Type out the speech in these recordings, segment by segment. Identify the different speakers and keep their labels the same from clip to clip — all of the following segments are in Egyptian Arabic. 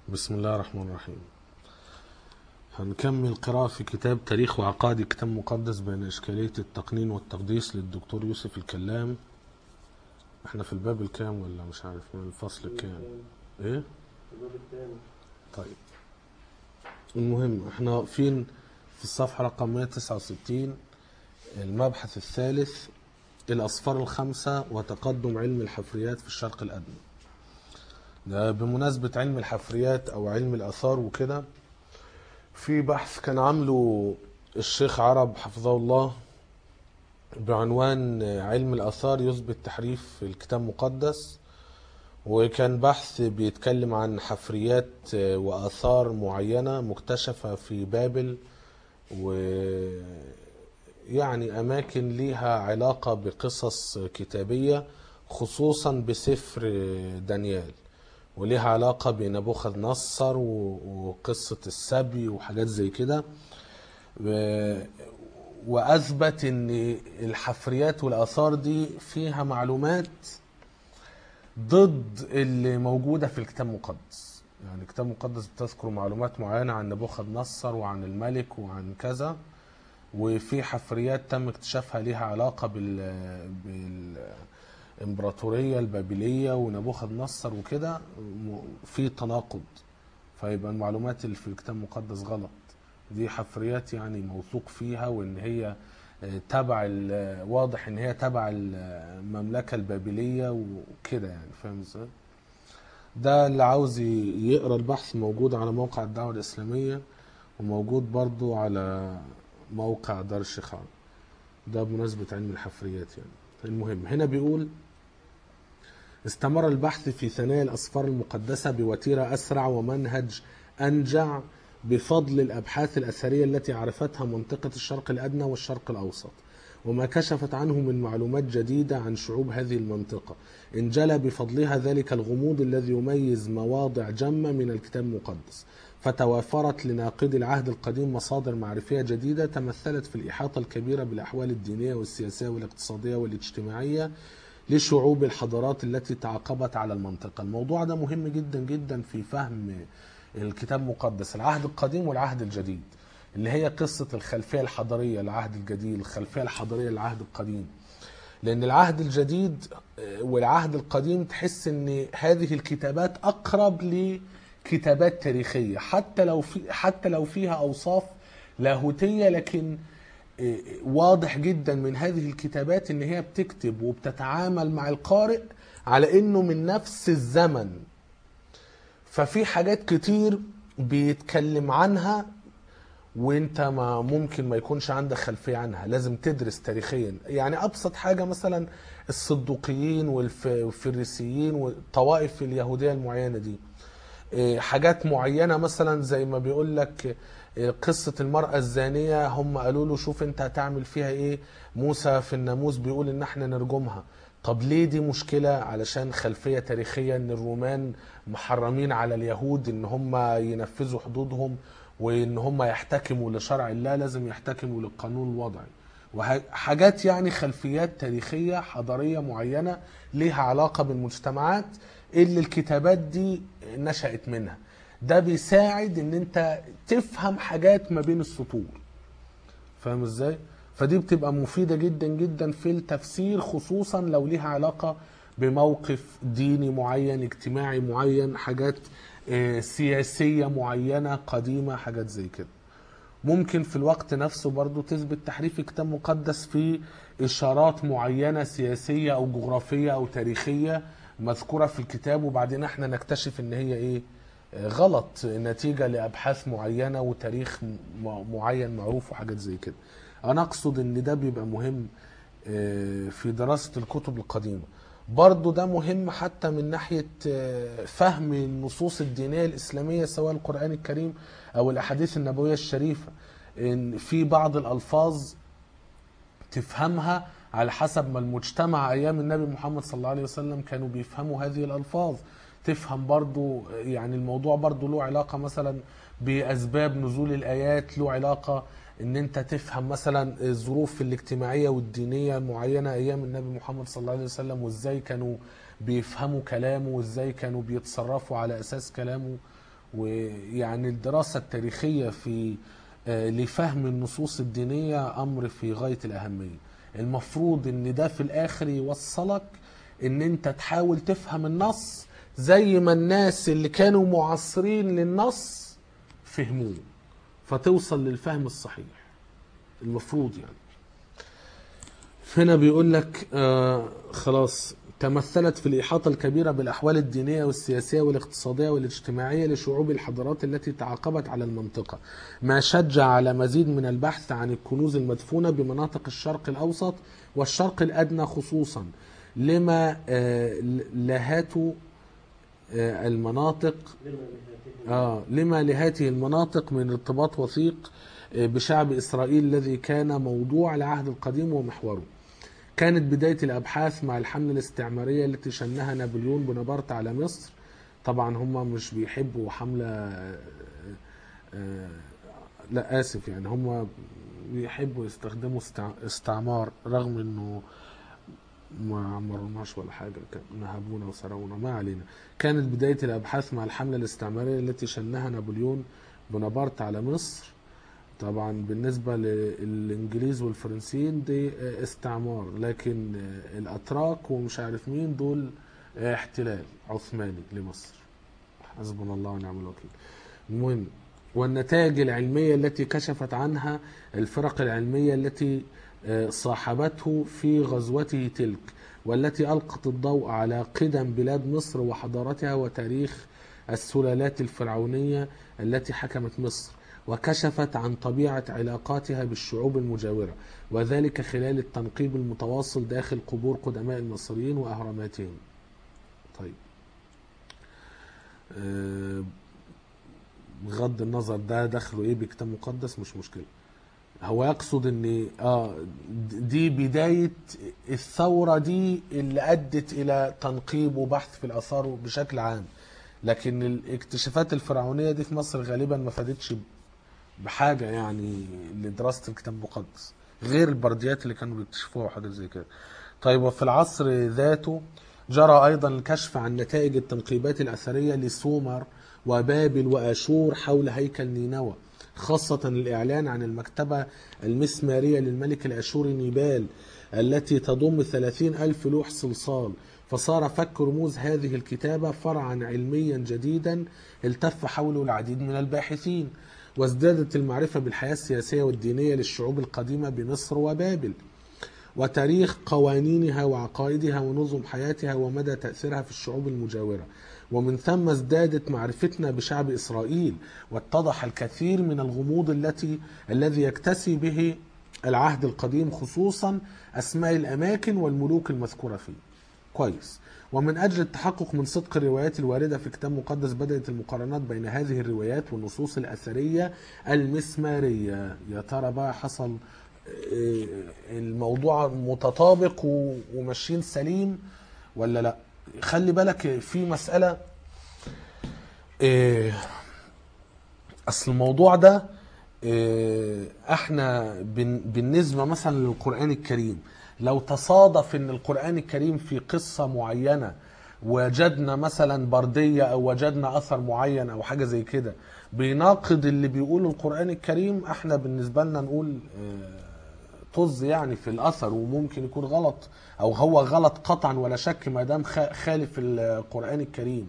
Speaker 1: بسم الله الرحمن الرحيم هنكمل قراءة في كتاب تاريخ وعقائد كتاب مقدس بين إشكالية التقنين والتقديس للدكتور يوسف الكلام احنا في الباب الكام ولا مش عارف من الفصل الكام ايه
Speaker 2: الباب الثاني
Speaker 1: طيب المهم احنا واقفين في الصفحة رقم 169 المبحث الثالث الأصفار الخمسة وتقدم علم الحفريات في الشرق الأدنى ده بمناسبة علم الحفريات أو علم الآثار وكده في بحث كان عامله الشيخ عرب حفظه الله بعنوان علم الآثار يثبت تحريف الكتاب المقدس وكان بحث بيتكلم عن حفريات وآثار معينة مكتشفة في بابل و يعني أماكن ليها علاقة بقصص كتابية خصوصا بسفر دانيال وليها علاقة بنبوخذ نصر و- وقصة السبي وحاجات زي كده و- وأثبت أن الحفريات والآثار دي فيها معلومات ضد اللي موجودة في الكتاب المقدس يعني الكتاب المقدس بتذكر معلومات معينة عن نبوخذ نصر وعن الملك وعن كذا وفي حفريات تم اكتشافها ليها علاقة بال بالإمبراطورية البابلية ونبوخذ نصر وكده م- في تناقض فيبقى المعلومات اللي في الكتاب المقدس غلط دي حفريات يعني موثوق فيها وان هي آه، تبع ال- واضح ان هي تبع المملكة البابلية وكده يعني فاهم ازاي؟ ده اللي عاوز ي- يقرا البحث موجود على موقع الدعوة الإسلامية وموجود برضو على موقع دار الشيخ عمرو ده بمناسبة علم الحفريات يعني المهم هنا بيقول استمر البحث في ثنايا الأسفار المقدسة بوتيرة أسرع ومنهج أنجع بفضل الأبحاث الأثرية التي عرفتها منطقة الشرق الأدنى والشرق الأوسط وما كشفت عنه من معلومات جديدة عن شعوب هذه المنطقة انجلى بفضلها ذلك الغموض الذي يميز مواضع جمة من الكتاب المقدس فتوافرت لناقدي العهد القديم مصادر معرفية جديدة تمثلت في الإحاطة الكبيرة بالأحوال الدينية والسياسية والاقتصادية والاجتماعية لشعوب الحضارات التي تعاقبت على المنطقة الموضوع ده مهم جدا جدا في فهم الكتاب المقدس العهد القديم والعهد الجديد اللي هي قصة الخلفية الحضارية للعهد الجديد الخلفية الحضارية للعهد القديم لأن العهد الجديد آه، والعهد القديم تحس أن هذه الكتابات أقرب لكتابات تاريخية حتى لو في حتى لو فيها أوصاف لاهوتية لكن آه، واضح جدا من هذه الكتابات ان هي بتكتب وبتتعامل مع القارئ على انه من نفس الزمن ففي حاجات كتير بيتكلم عنها وانت ما ممكن ما يكونش عندك خلفيه عنها لازم تدرس تاريخيا يعني ابسط حاجه مثلا الصدوقيين والف- والفريسيين والطوائف اليهوديه المعينه دي إيه، حاجات معينه مثلا زي ما بيقول لك إيه، قصه المراه الزانيه هم قالوا له شوف انت هتعمل فيها ايه موسى في الناموس بيقول ان احنا نرجمها طب ليه دي مشكله علشان خلفيه تاريخيه ان الرومان محرمين على اليهود ان هم ينفذوا حدودهم وان هم يحتكموا لشرع الله لازم يحتكموا للقانون الوضعي وحاجات يعني خلفيات تاريخيه حضاريه معينه ليها علاقه بالمجتمعات اللي الكتابات دي نشأت منها ده بيساعد ان انت تفهم حاجات ما بين السطور فاهم ازاي فدي بتبقى مفيدة جدا جدا في التفسير خصوصا لو ليها علاقة بموقف ديني معين اجتماعي معين حاجات آه، سياسية معينة قديمة حاجات زي كده ممكن في الوقت نفسه برضو تثبت تحريف الكتاب المقدس في إشارات معينة سياسية أو جغرافية أو تاريخية مذكورة في الكتاب وبعدين احنا نكتشف ان هي ايه آه، غلط نتيجة لأبحاث معينة وتاريخ م- معين معروف وحاجات زي كده أنا أقصد إن ده بيبقى مهم آه، في دراسة الكتب القديمة برضو ده مهم حتى من ناحية آه، فهم النصوص الدينية الإسلامية سواء القرآن الكريم أو الأحاديث النبوية الشريفة إن في بعض الألفاظ تفهمها على حسب ما المجتمع ايام النبي محمد صلى الله عليه وسلم كانوا بيفهموا هذه الالفاظ تفهم برضو يعني الموضوع برضو له علاقة مثلا بأسباب نزول الآيات له علاقة ان انت تفهم مثلا الظروف الاجتماعية والدينية المعينة ايام النبي محمد صلى الله عليه وسلم وازاي كانوا بيفهموا كلامه وازاي كانوا بيتصرفوا على اساس كلامه ويعني الدراسة التاريخية في آه، لفهم النصوص الدينية أمر في غاية الأهمية المفروض ان ده في الآخر يوصلك ان انت تحاول تفهم النص زي ما الناس اللي كانوا معاصرين للنص فهموه فتوصل للفهم الصحيح المفروض يعني هنا بيقول لك آه خلاص تمثلت في الإحاطة الكبيرة بالأحوال الدينية والسياسية والاقتصادية والاجتماعية لشعوب الحضارات التي تعاقبت على المنطقة ما شجع على مزيد من البحث عن الكنوز المدفونة بمناطق الشرق الأوسط والشرق الأدنى خصوصا لما آه لهاته آه المناطق آه لما لهذه المناطق من ارتباط وثيق آه، بشعب إسرائيل الذي كان موضوع العهد القديم ومحوره كانت بداية الأبحاث مع الحملة الاستعمارية التي شنها نابليون بونابرت على مصر طبعا هم مش بيحبوا حملة آه، آه، لا آسف يعني هم بيحبوا يستخدموا استع- استعمار رغم انه ما عمرناش ولا حاجة كان نهبونا وسرقونا ما علينا كانت بداية الأبحاث مع الحملة الاستعمارية التي شنها نابليون بونابرت على مصر طبعا بالنسبة للإنجليز والفرنسيين دي استعمار لكن الأتراك ومش عارف مين دول احتلال عثماني لمصر حسبنا الله ونعم الوكيل المهم والنتائج العلمية التي كشفت عنها الفرق العلمية التي آه، صاحبته في غزوته تلك والتي ألقت الضوء على قدم بلاد مصر وحضارتها وتاريخ السلالات الفرعونية التي حكمت مصر وكشفت عن طبيعة علاقاتها بالشعوب المجاورة وذلك خلال التنقيب المتواصل داخل قبور قدماء المصريين وأهراماتهم طيب آه، بغض النظر ده دخله ايه بكتاب مقدس مش مشكله هو يقصد ان اه دي بدايه الثوره دي اللي ادت الى تنقيب وبحث في الاثار بشكل عام لكن الاكتشافات الفرعونيه دي في مصر غالبا ما فادتش بحاجه يعني لدراسه الكتاب المقدس غير البرديات اللي كانوا بيكتشفوها وحاجات زي كده طيب وفي العصر ذاته جرى ايضا الكشف عن نتائج التنقيبات الاثريه لسومر وبابل واشور حول هيكل نينوى خاصة الإعلان عن المكتبة المسمارية للملك الأشوري نيبال التي تضم ثلاثين ألف لوح صلصال فصار فك رموز هذه الكتابة فرعا علميا جديدا التف حوله العديد من الباحثين وازدادت المعرفة بالحياة السياسية والدينية للشعوب القديمة بمصر وبابل وتاريخ قوانينها وعقائدها ونظم حياتها ومدى تأثيرها في الشعوب المجاورة ومن ثم ازدادت معرفتنا بشعب إسرائيل واتضح الكثير من الغموض التي الذي يكتسي به العهد القديم خصوصا أسماء الأماكن والملوك المذكورة فيه كويس ومن أجل التحقق من صدق الروايات الواردة في كتاب مقدس بدأت المقارنات بين هذه الروايات والنصوص الأثرية المسمارية يا ترى بقى حصل آه، الموضوع متطابق و- وماشيين سليم ولا لا خلي بالك في مسألة آه، أصل الموضوع ده آه، احنا بن- بالنسبة مثلا للقرآن الكريم لو تصادف ان القرآن الكريم في قصة معينة وجدنا مثلا بردية او وجدنا اثر معين او حاجة زي كده بيناقض اللي بيقوله القرآن الكريم احنا بالنسبة لنا نقول آه، طز يعني في الاثر وممكن يكون غلط او هو غلط قطعا ولا شك ما دام خ- خالف القرآن الكريم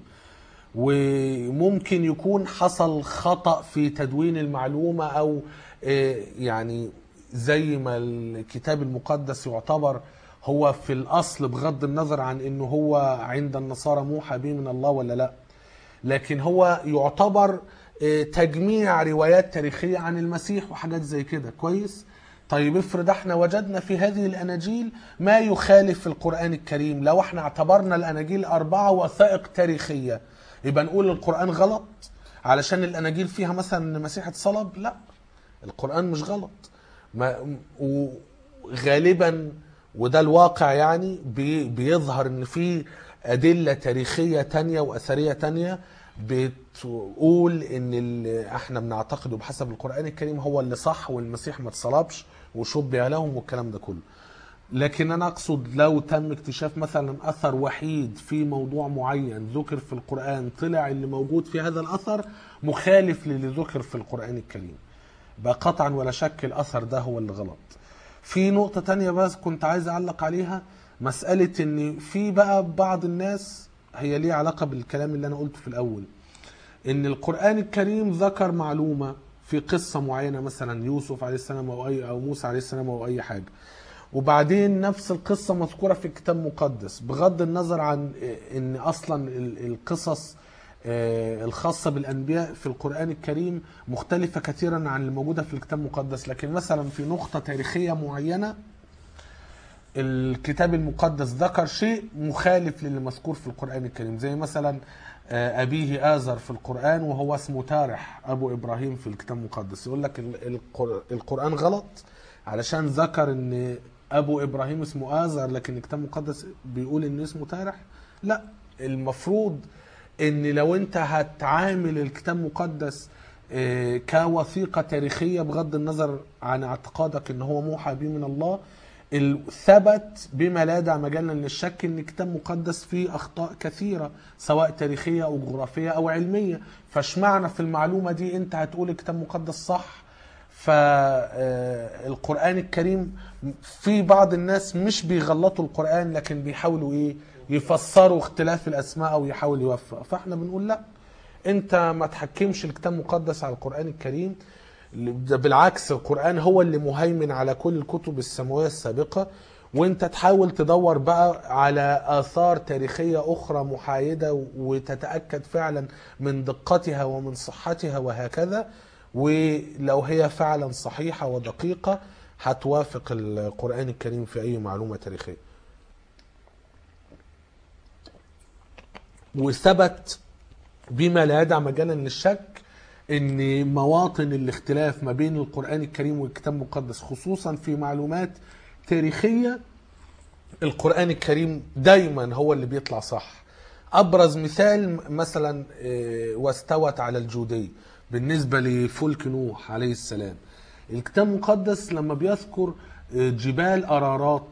Speaker 1: وممكن يكون حصل خطأ في تدوين المعلومة أو آه، يعني زي ما الكتاب المقدس يعتبر هو في الأصل بغض النظر عن أنه هو عند النصارى موحى به من الله ولا لا لكن هو يعتبر آه، تجميع روايات تاريخية عن المسيح وحاجات زي كده كويس طيب افرض احنا وجدنا في هذه الاناجيل ما يخالف القران الكريم لو احنا اعتبرنا الاناجيل اربعه وثائق تاريخيه يبقى نقول القران غلط علشان الاناجيل فيها مثلا ان المسيح اتصلب لا القران مش غلط ما وغالبا وده الواقع يعني بي بيظهر ان في ادله تاريخيه تانية واثريه تانية بتقول ان اللي احنا بنعتقده بحسب القران الكريم هو اللي صح والمسيح ما اتصلبش وشبه لهم والكلام ده كله لكن انا اقصد لو تم اكتشاف مثلا اثر وحيد في موضوع معين ذكر في القران طلع اللي موجود في هذا الاثر مخالف للي ذكر في القران الكريم بقى قطعا ولا شك الاثر ده هو اللي غلط في نقطه تانية بس كنت عايز اعلق عليها مساله ان في بقى بعض الناس هي ليها علاقه بالكلام اللي انا قلته في الاول ان القران الكريم ذكر معلومه في قصه معينه مثلا يوسف عليه السلام او اي او موسى عليه السلام او اي حاجه وبعدين نفس القصه مذكوره في كتاب مقدس بغض النظر عن ان اصلا ال- القصص آه، الخاصه بالانبياء في القران الكريم مختلفه كثيرا عن الموجوده في الكتاب المقدس لكن مثلا في نقطه تاريخيه معينه الكتاب المقدس ذكر شيء مخالف للي مذكور في القرآن الكريم زي مثلا آه، أبيه آزر في القرآن وهو اسمه تارح أبو إبراهيم في الكتاب المقدس يقول لك ال- القر- القرآن غلط علشان ذكر إن أبو إبراهيم اسمه آزر لكن الكتاب المقدس بيقول إن اسمه تارح لا المفروض إن لو أنت هتعامل الكتاب المقدس آه، كوثيقة تاريخية بغض النظر عن اعتقادك إن هو موحى به من الله ثبت بما لا داعي مجالا للشك ان الكتاب المقدس فيه اخطاء كثيره سواء تاريخيه او جغرافيه او علميه فاشمعنى في المعلومه دي انت هتقول الكتاب المقدس صح فالقران الكريم في بعض الناس مش بيغلطوا القران لكن بيحاولوا ايه يفسروا اختلاف الاسماء او يحاول يوفق فاحنا بنقول لا انت ما تحكمش الكتاب المقدس على القران الكريم ده بالعكس القرآن هو اللي مهيمن على كل الكتب السماوية السابقة وانت تحاول تدور بقى على آثار تاريخية أخرى محايدة وتتأكد فعلا من دقتها ومن صحتها وهكذا ولو هي فعلا صحيحة ودقيقة هتوافق القرآن الكريم في أي معلومة تاريخية وثبت بما لا يدع مجالا للشك ان مواطن الاختلاف ما بين القران الكريم والكتاب المقدس خصوصا في معلومات تاريخيه القران الكريم دايما هو اللي بيطلع صح ابرز مثال مثلا آه، واستوت على الجودي بالنسبه لفلك نوح عليه السلام الكتاب المقدس لما بيذكر آه، جبال ارارات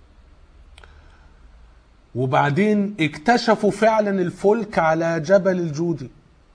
Speaker 1: وبعدين اكتشفوا فعلا الفلك على جبل الجودي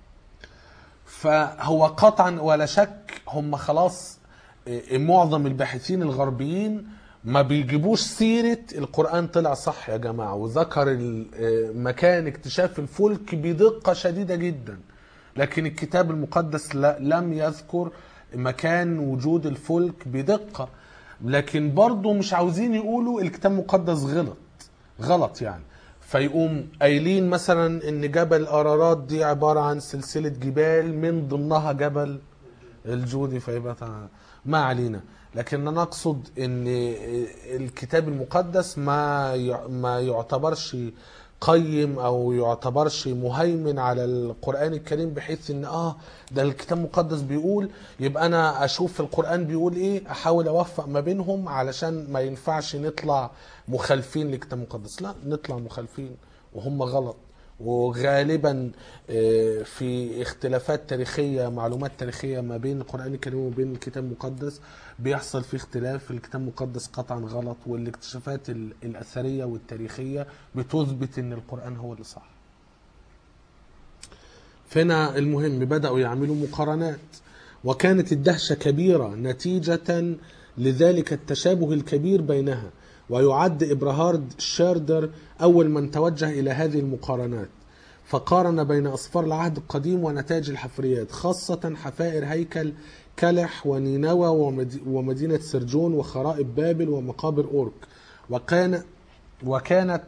Speaker 1: فهو قطعا ولا شك هم خلاص إيه، معظم الباحثين الغربيين ما بيجيبوش سيرة القرآن طلع صح يا جماعة وذكر ال- إيه، مكان اكتشاف الفلك بدقة شديدة جدا لكن الكتاب المقدس لا لم يذكر مكان وجود الفلك بدقة لكن برضه مش عاوزين يقولوا الكتاب المقدس غلط غلط يعني فيقوم قايلين مثلا ان جبل ارارات دي عباره عن سلسله جبال من ضمنها جبل الجودي فيبقى تع- ما علينا لكن انا اقصد ان الكتاب المقدس ما يع- ما يعتبرش قيم او يعتبرش مهيمن على القران الكريم بحيث ان اه ده الكتاب المقدس بيقول يبقى انا اشوف القران بيقول ايه احاول اوفق ما بينهم علشان ما ينفعش نطلع مخالفين للكتاب المقدس لا نطلع مخالفين وهم غلط وغالبا آه، في اختلافات تاريخية معلومات تاريخية ما بين القرآن الكريم وبين الكتاب المقدس بيحصل في اختلاف الكتاب المقدس قطعا غلط والاكتشافات ال- الأثرية والتاريخية بتثبت ان القرآن هو اللي صح فهنا المهم بدأوا يعملوا مقارنات وكانت الدهشة كبيرة نتيجة لذلك التشابه الكبير بينها ويعد إبراهارد شاردر أول من توجه إلى هذه المقارنات فقارن بين أصفار العهد القديم ونتائج الحفريات خاصة حفائر هيكل كلح ونينوى ومد- ومدينة سرجون وخرائب بابل ومقابر أورك وكان وكانت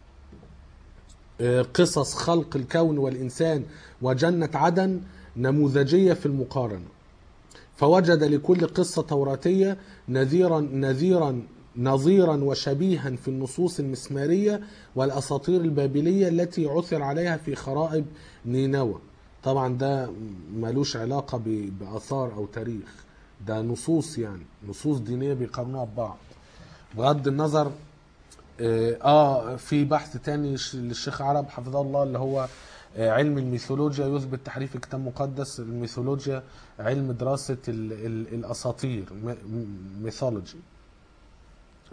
Speaker 1: قصص خلق الكون والإنسان وجنة عدن نموذجية في المقارنة فوجد لكل قصة توراتية نذيرا نذيرا نظيرا وشبيها في النصوص المسمارية والأساطير البابلية التي عثر عليها في خرائب نينوى طبعا ده ملوش علاقة ب- بآثار أو تاريخ ده نصوص يعني نصوص دينية بيقارنوها ببعض بغض النظر اه آه، في بحث تاني ش- للشيخ عرب حفظه الله اللي هو آه، علم الميثولوجيا يثبت تحريف الكتاب المقدس الميثولوجيا علم دراسة ال ال الأساطير ميثولوجي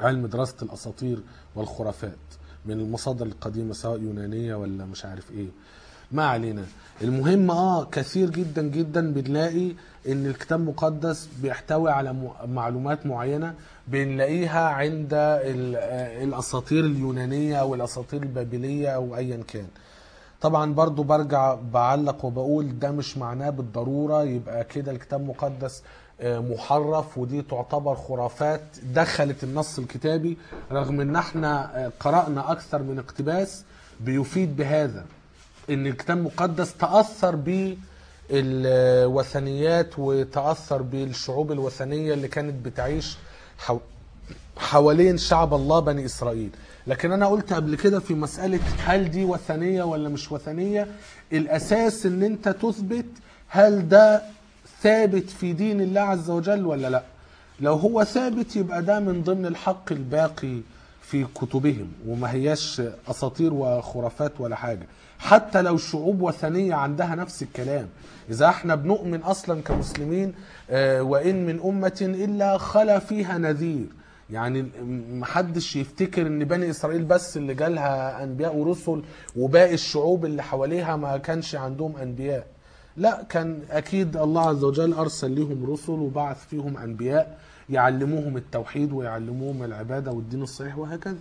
Speaker 1: علم دراسة الأساطير والخرافات من المصادر القديمة سواء يونانية ولا مش عارف ايه ما علينا المهم اه كثير جدا جدا بنلاقي ان الكتاب المقدس بيحتوي على م- معلومات معينة بنلاقيها عند ال- آه، الاساطير اليونانية او الاساطير البابلية او ايا كان طبعا برضو برجع بعلق وبقول ده مش معناه بالضرورة يبقى كده الكتاب المقدس آه، محرف ودي تعتبر خرافات دخلت النص الكتابي رغم ان احنا آه، قرأنا اكثر من اقتباس بيفيد بهذا ان الكتاب المقدس تأثر بالوثنيات وتأثر بالشعوب الوثنية اللي كانت بتعيش حو... حوالين شعب الله بني اسرائيل لكن انا قلت قبل كده في مسألة هل دي وثنية ولا مش وثنية الاساس ان انت تثبت هل ده ثابت في دين الله عز وجل ولا لا لو هو ثابت يبقى ده من ضمن الحق الباقي في كتبهم وما هياش اساطير وخرافات ولا حاجه حتى لو شعوب وثنيه عندها نفس الكلام اذا احنا بنؤمن اصلا كمسلمين آه، وان من امه الا خلا فيها نذير يعني محدش يفتكر ان بني اسرائيل بس اللي جالها انبياء ورسل وباقي الشعوب اللي حواليها ما كانش عندهم انبياء لا كان اكيد الله عز وجل ارسل لهم رسل وبعث فيهم انبياء يعلموهم التوحيد ويعلموهم العباده والدين الصحيح وهكذا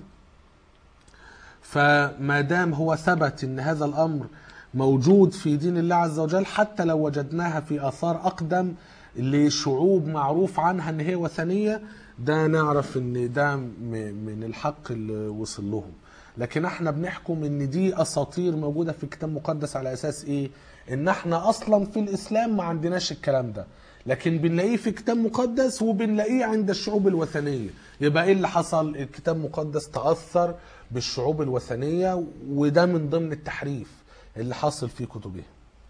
Speaker 1: فما دام هو ثبت ان هذا الامر موجود في دين الله عز وجل حتى لو وجدناها في اثار اقدم لشعوب معروف عنها ان هي وثنيه ده نعرف ان ده م- من الحق اللي وصل لهم لكن احنا بنحكم ان دي اساطير موجوده في الكتاب المقدس على اساس ايه ان احنا اصلا في الاسلام ما عندناش الكلام ده لكن بنلاقيه في كتاب مقدس وبنلاقيه عند الشعوب الوثنيه يبقى ايه اللي حصل الكتاب المقدس تاثر بالشعوب الوثنيه وده من ضمن التحريف اللي حاصل في كتبهم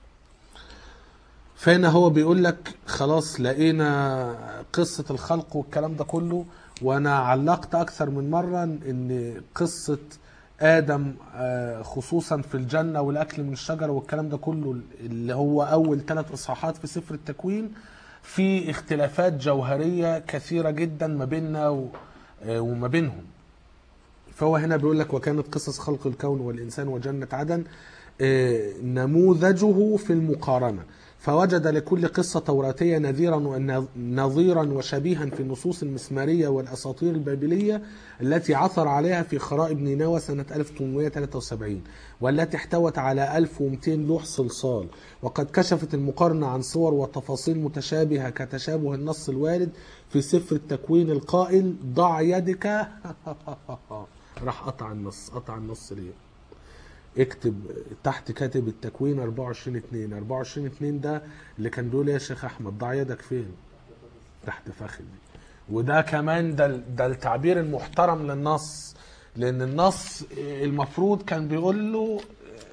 Speaker 1: فهنا هو بيقول لك خلاص لقينا قصة الخلق والكلام ده كله وانا علقت اكثر من مرة ان قصة ادم آه، خصوصا في الجنة والاكل من الشجرة والكلام ده كله اللي هو اول ثلاث اصحاحات في سفر التكوين في اختلافات جوهرية كثيرة جدا ما بيننا و- آه، وما بينهم فهو هنا بيقول لك وكانت قصص خلق الكون والإنسان وجنة عدن آه، نموذجه في المقارنة فوجد لكل قصة توراتية نذيرا ونظيرا وشبيها في النصوص المسمارية والأساطير البابلية التي عثر عليها في خرائب نينوى سنة 1873 والتي احتوت على 1200 لوح صلصال وقد كشفت المقارنة عن صور وتفاصيل متشابهة كتشابه النص الوارد في سفر التكوين القائل ضع يدك راح قطع النص قطع النص ليه اكتب تحت كاتب التكوين 24 2 24 2 ده اللي كان بيقول يا شيخ احمد ضع يدك فين تحت فخذي وده كمان ده ده التعبير المحترم للنص لان النص المفروض كان بيقول له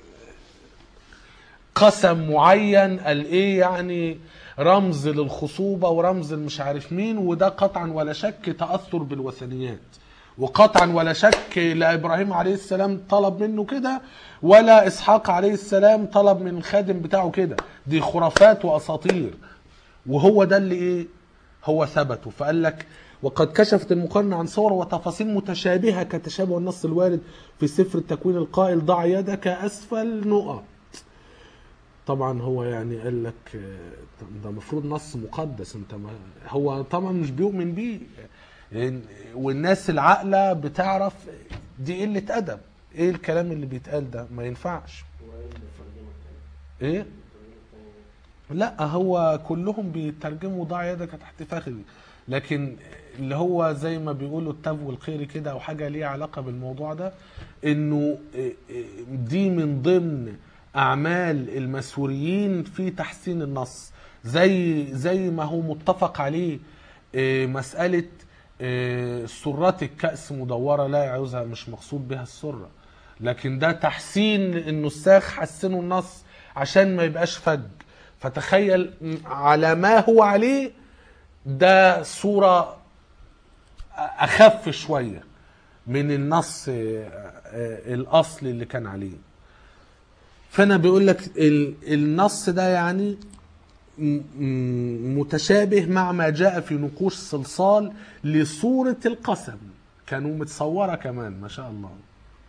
Speaker 1: قسم معين قال ايه يعني رمز للخصوبة ورمز مش عارف مين وده قطعا ولا شك تأثر بالوثنيات وقطعا ولا شك لا ابراهيم عليه السلام طلب منه كده ولا اسحاق عليه السلام طلب من الخادم بتاعه كده دي خرافات واساطير وهو ده اللي ايه هو ثبته فقال لك وقد كشفت المقارنة عن صور وتفاصيل متشابهة كتشابه النص الوارد في سفر التكوين القائل ضع يدك أسفل نقط طبعا هو يعني قال لك آه، ده المفروض نص مقدس انت ما هو طبعا مش بيؤمن بيه لأن- والناس العاقله بتعرف دي قله ادب ايه الكلام اللي بيتقال ده ما ينفعش ايه لا هو كلهم بيترجموا ضع يدك تحت فخذي لكن اللي هو زي ما بيقولوا التو والخير كده او حاجه ليها علاقه بالموضوع ده انه إيه إيه دي من ضمن اعمال المسوريين في تحسين النص زي زي ما هو متفق عليه إيه، مساله إيه، سرات الكأس مدورة لا يعوزها مش مقصود بها السرة لكن ده تحسين النساخ حسنوا النص عشان ما يبقاش فج فتخيل على ما هو عليه ده صورة أخف شوية من النص آه، آه، الأصل اللي كان عليه فأنا بيقول لك ال- النص ده يعني م- م- متشابه مع ما جاء في نقوش صلصال لصورة القسم كانوا متصورة كمان ما شاء الله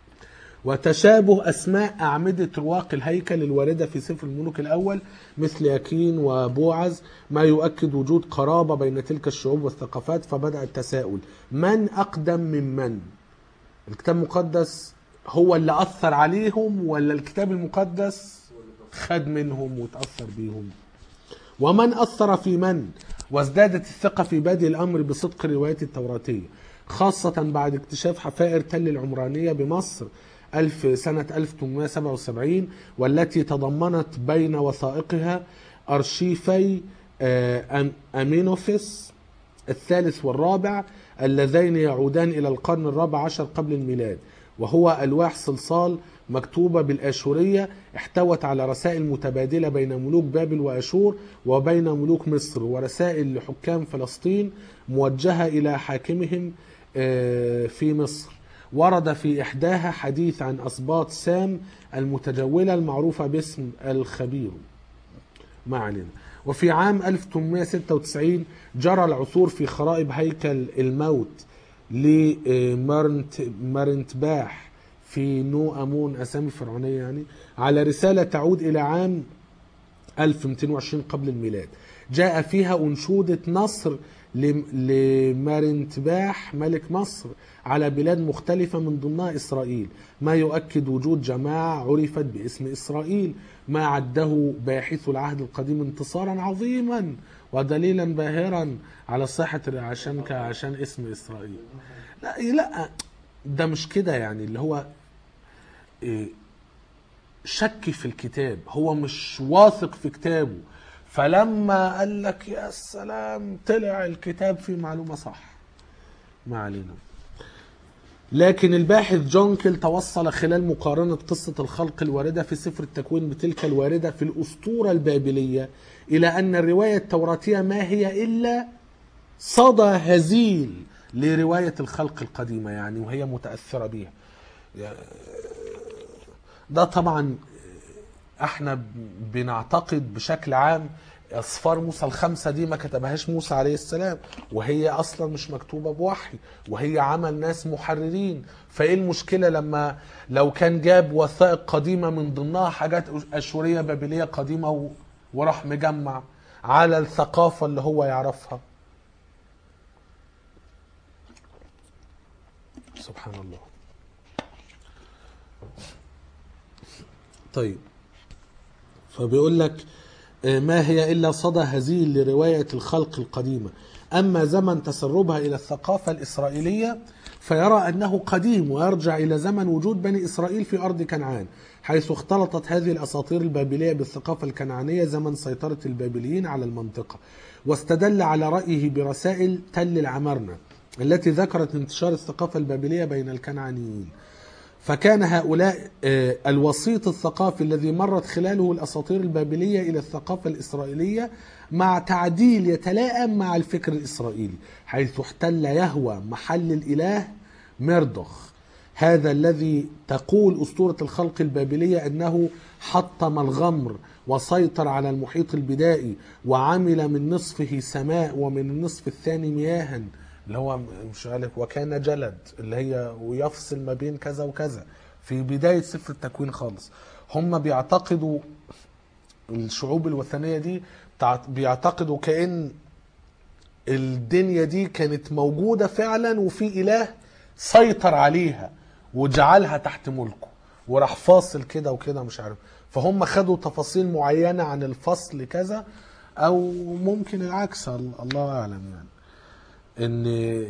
Speaker 1: وتشابه أسماء أعمدة رواق الهيكل الواردة في سفر الملوك الأول مثل يكين وبوعز ما يؤكد وجود قرابة بين تلك الشعوب والثقافات فبدأ التساؤل من أقدم من من الكتاب المقدس هو اللي أثر عليهم ولا الكتاب المقدس خد منهم وتأثر بيهم ومن أثر في من وازدادت الثقة في بادئ الأمر بصدق الروايات التوراتية خاصة بعد اكتشاف حفائر تل العمرانية بمصر ألف سنة 1877 والتي تضمنت بين وثائقها أرشيفي آه، أم- أمينوفيس الثالث والرابع اللذين يعودان إلى القرن الرابع عشر قبل الميلاد وهو ألواح صلصال مكتوبة بالآشورية احتوت على رسائل متبادلة بين ملوك بابل وأشور وبين ملوك مصر ورسائل لحكام فلسطين موجهة إلى حاكمهم آه، في مصر ورد في إحداها حديث عن أسباط سام المتجولة المعروفة باسم الخبير ما علينا وفي عام 1896 جرى العثور في خرائب هيكل الموت لمرنت مرنتباح في نو أمون أسامي فرعونية يعني على رسالة تعود إلى عام 1220 قبل الميلاد جاء فيها أنشودة نصر لم- لمارنتباح ملك مصر على بلاد مختلفة من ضمنها إسرائيل ما يؤكد وجود جماعة عرفت باسم إسرائيل ما عده باحثو العهد القديم انتصارا عظيما ودليلا باهرا على صحة عشان ك- عشان اسم إسرائيل لا لا ده مش كده يعني اللي هو إيه شك في الكتاب هو مش واثق في كتابه فلما قال لك يا سلام طلع الكتاب فيه معلومة صح ما علينا لكن الباحث جونكل توصل خلال مقارنة قصة الخلق الواردة في سفر التكوين بتلك الواردة في الأسطورة البابلية إلى أن الرواية التوراتية ما هي إلا صدى هزيل لرواية الخلق القديمة يعني وهي متأثرة بيها ده طبعا احنا بنعتقد بشكل عام اصفار موسى الخمسه دي ما كتبهاش موسى عليه السلام وهي اصلا مش مكتوبه بوحي وهي عمل ناس محررين فايه المشكله لما لو كان جاب وثائق قديمه من ضمنها حاجات اشوريه بابليه قديمه و- وراح مجمع على الثقافه اللي هو يعرفها سبحان الله طيب فبيقول لك آه، ما هي إلا صدى هزيل لرواية الخلق القديمة أما زمن تسربها إلى الثقافة الإسرائيلية فيرى أنه قديم ويرجع إلى زمن وجود بني إسرائيل في أرض كنعان حيث اختلطت هذه الأساطير البابلية بالثقافة الكنعانية زمن سيطرة البابليين على المنطقة واستدل على رأيه برسائل تل العمرنة التي ذكرت انتشار الثقافة البابلية بين الكنعانيين فكان هؤلاء آه، الوسيط الثقافي الذي مرت خلاله الاساطير البابليه الى الثقافه الاسرائيليه مع تعديل يتلائم مع الفكر الاسرائيلي حيث احتل يهوى محل الاله مردخ هذا الذي تقول اسطوره الخلق البابليه انه حطم الغمر وسيطر على المحيط البدائي وعمل من نصفه سماء ومن النصف الثاني مياها اللي هو مش عارف وكان جلد اللي هي ويفصل ما بين كذا وكذا في بداية سفر التكوين خالص هم بيعتقدوا الشعوب الوثنية دي بتاع- بيعتقدوا كأن الدنيا دي كانت موجودة فعلا وفي إله سيطر عليها وجعلها تحت ملكه وراح فاصل كده وكده مش عارف فهم خدوا تفاصيل معينة عن الفصل كذا أو ممكن العكس الله أعلم يعني ان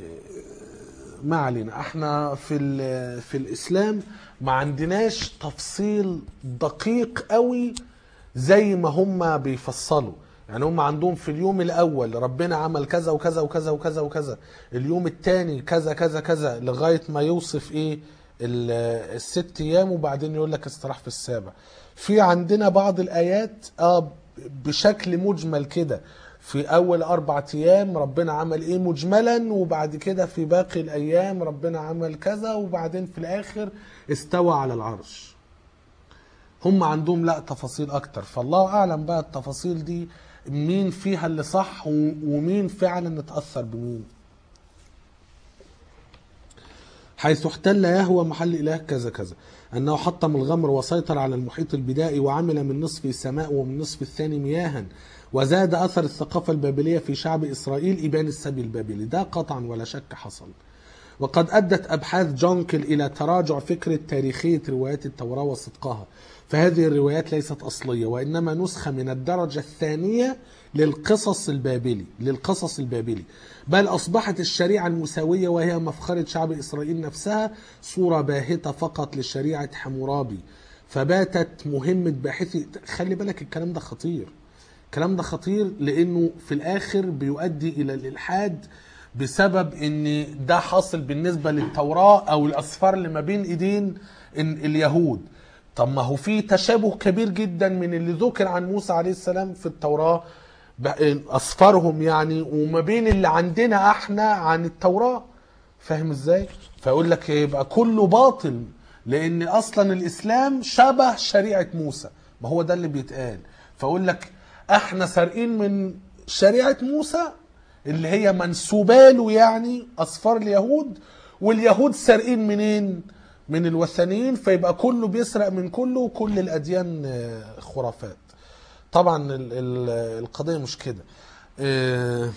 Speaker 1: ما علينا احنا في ال- في الاسلام ما عندناش تفصيل دقيق قوي زي ما هم بيفصلوا يعني هم عندهم في اليوم الاول ربنا عمل كذا وكذا وكذا وكذا وكذا اليوم الثاني كذا كذا كذا لغايه ما يوصف ايه ال- الست ايام وبعدين يقول لك استراح في السابع في عندنا بعض الايات اه بشكل مجمل كده في اول اربع ايام ربنا عمل ايه مجملا وبعد كده في باقي الايام ربنا عمل كذا وبعدين في الاخر استوى على العرش هم عندهم لا تفاصيل اكتر فالله اعلم بقى التفاصيل دي مين فيها اللي صح و- ومين فعلا اتاثر بمين حيث احتل يهوى محل إله كذا كذا أنه حطم الغمر وسيطر على المحيط البدائي وعمل من نصف سماء ومن نصف الثاني مياها وزاد أثر الثقافة البابلية في شعب إسرائيل إبان السبي البابلي ده قطعا ولا شك حصل وقد أدت أبحاث جونكل إلى تراجع فكرة تاريخية روايات التوراة وصدقها فهذه الروايات ليست أصلية وإنما نسخة من الدرجة الثانية للقصص البابلي للقصص البابلي بل أصبحت الشريعة المساوية وهي مفخرة شعب إسرائيل نفسها صورة باهتة فقط لشريعة حمورابي فباتت مهمة باحثي خلي بالك الكلام ده خطير الكلام ده خطير لأنه في الآخر بيؤدي إلى الإلحاد بسبب ان ده حاصل بالنسبة للتوراة او الاسفار اللي ما بين ايدين إن اليهود طب ما هو في تشابه كبير جدا من اللي ذكر عن موسى عليه السلام في التوراة ب- اسفارهم يعني وما بين اللي عندنا احنا عن التوراة فاهم ازاي فيقول لك يبقى كله باطل لان اصلا الاسلام شبه شريعة موسى ما هو ده اللي بيتقال فاقول لك احنا سارقين من شريعة موسى اللي هي منسوبه له يعني اصفار اليهود واليهود سارقين منين؟ من الوثنيين فيبقى كله بيسرق من كله وكل الاديان آه، خرافات. طبعا ال- ال- القضيه مش كده. آه،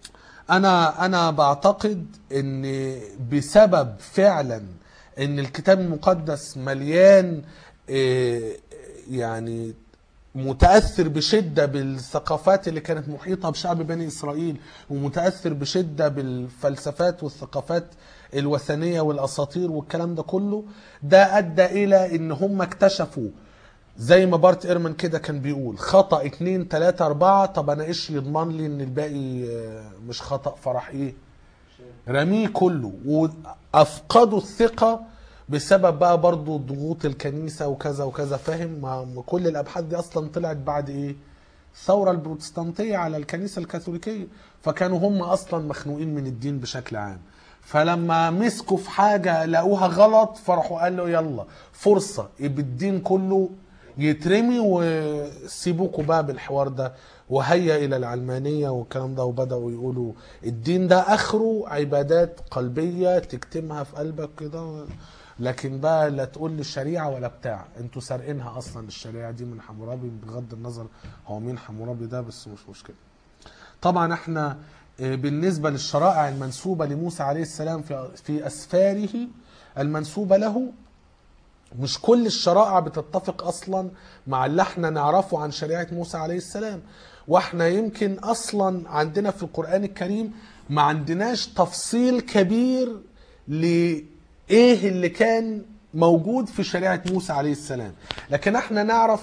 Speaker 1: انا انا بعتقد ان بسبب فعلا ان الكتاب المقدس مليان آه، يعني متاثر بشده بالثقافات اللي كانت محيطه بشعب بني اسرائيل ومتاثر بشده بالفلسفات والثقافات الوثنيه والاساطير والكلام ده كله ده ادى الى ان هم اكتشفوا زي ما بارت ايرمان كده كان بيقول خطا اتنين تلاته اربعه طب انا ايش يضمن لي ان الباقي آه، مش خطا فرح ايه رميه كله وافقدوا الثقه بسبب بقى برضو ضغوط الكنيسه وكذا وكذا فاهم ما ما كل الابحاث دي اصلا طلعت بعد ايه الثوره البروتستانتيه على الكنيسه الكاثوليكيه فكانوا هم اصلا مخنوقين من الدين بشكل عام فلما مسكوا في حاجه لقوها غلط فراحوا قالوا يلا فرصه يبقى الدين كله يترمي وسيبوكوا بقى بالحوار ده وهيا الى العلمانيه والكلام ده وبداوا يقولوا الدين ده اخره عبادات قلبيه تكتمها في قلبك كده لكن بقى لا تقول لي الشريعه ولا بتاع انتوا سارقينها اصلا الشريعه دي من حمورابي بغض النظر هو مين حمورابي ده بس مش مشكله طبعا احنا آه، بالنسبه للشرائع المنسوبه لموسى عليه السلام في في اسفاره المنسوبه له مش كل الشرائع بتتفق اصلا مع اللي احنا نعرفه عن شريعه موسى عليه السلام واحنا يمكن اصلا عندنا في القران الكريم ما عندناش تفصيل كبير لايه اللي كان موجود في شريعه موسى عليه السلام لكن احنا نعرف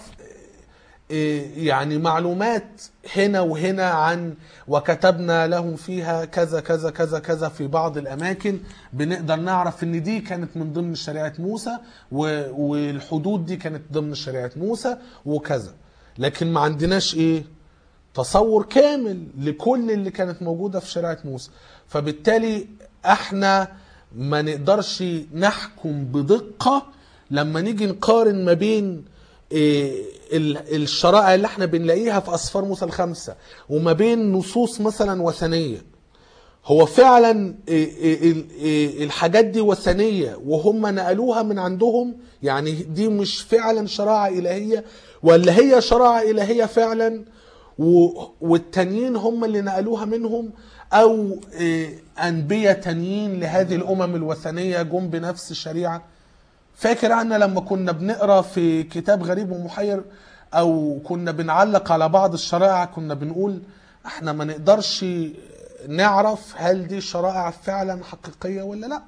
Speaker 1: إيه يعني معلومات هنا وهنا عن وكتبنا لهم فيها كذا كذا كذا كذا في بعض الاماكن بنقدر نعرف ان دي كانت من ضمن شريعه موسى و- والحدود دي كانت ضمن شريعه موسى وكذا لكن ما عندناش ايه تصور كامل لكل اللي كانت موجوده في شريعه موسى فبالتالي احنا ما نقدرش نحكم بدقه لما نيجي نقارن ما بين إيه، ال- الشرائع اللي احنا بنلاقيها في اسفار موسى الخمسه وما بين نصوص مثلا وثنيه هو فعلا إيه، إيه، ال- إيه، الحاجات دي وثنيه وهم نقلوها من عندهم يعني دي مش فعلا شرائع الهيه ولا هي شرائع الهيه فعلا و- والتانيين هم اللي نقلوها منهم او إيه، انبياء تانيين لهذه الامم الوثنيه جم بنفس الشريعه فاكر احنا لما كنا بنقرا في كتاب غريب ومحير او كنا بنعلق على بعض الشرائع كنا بنقول احنا ما نقدرش نعرف هل دي شرائع فعلا حقيقيه ولا لا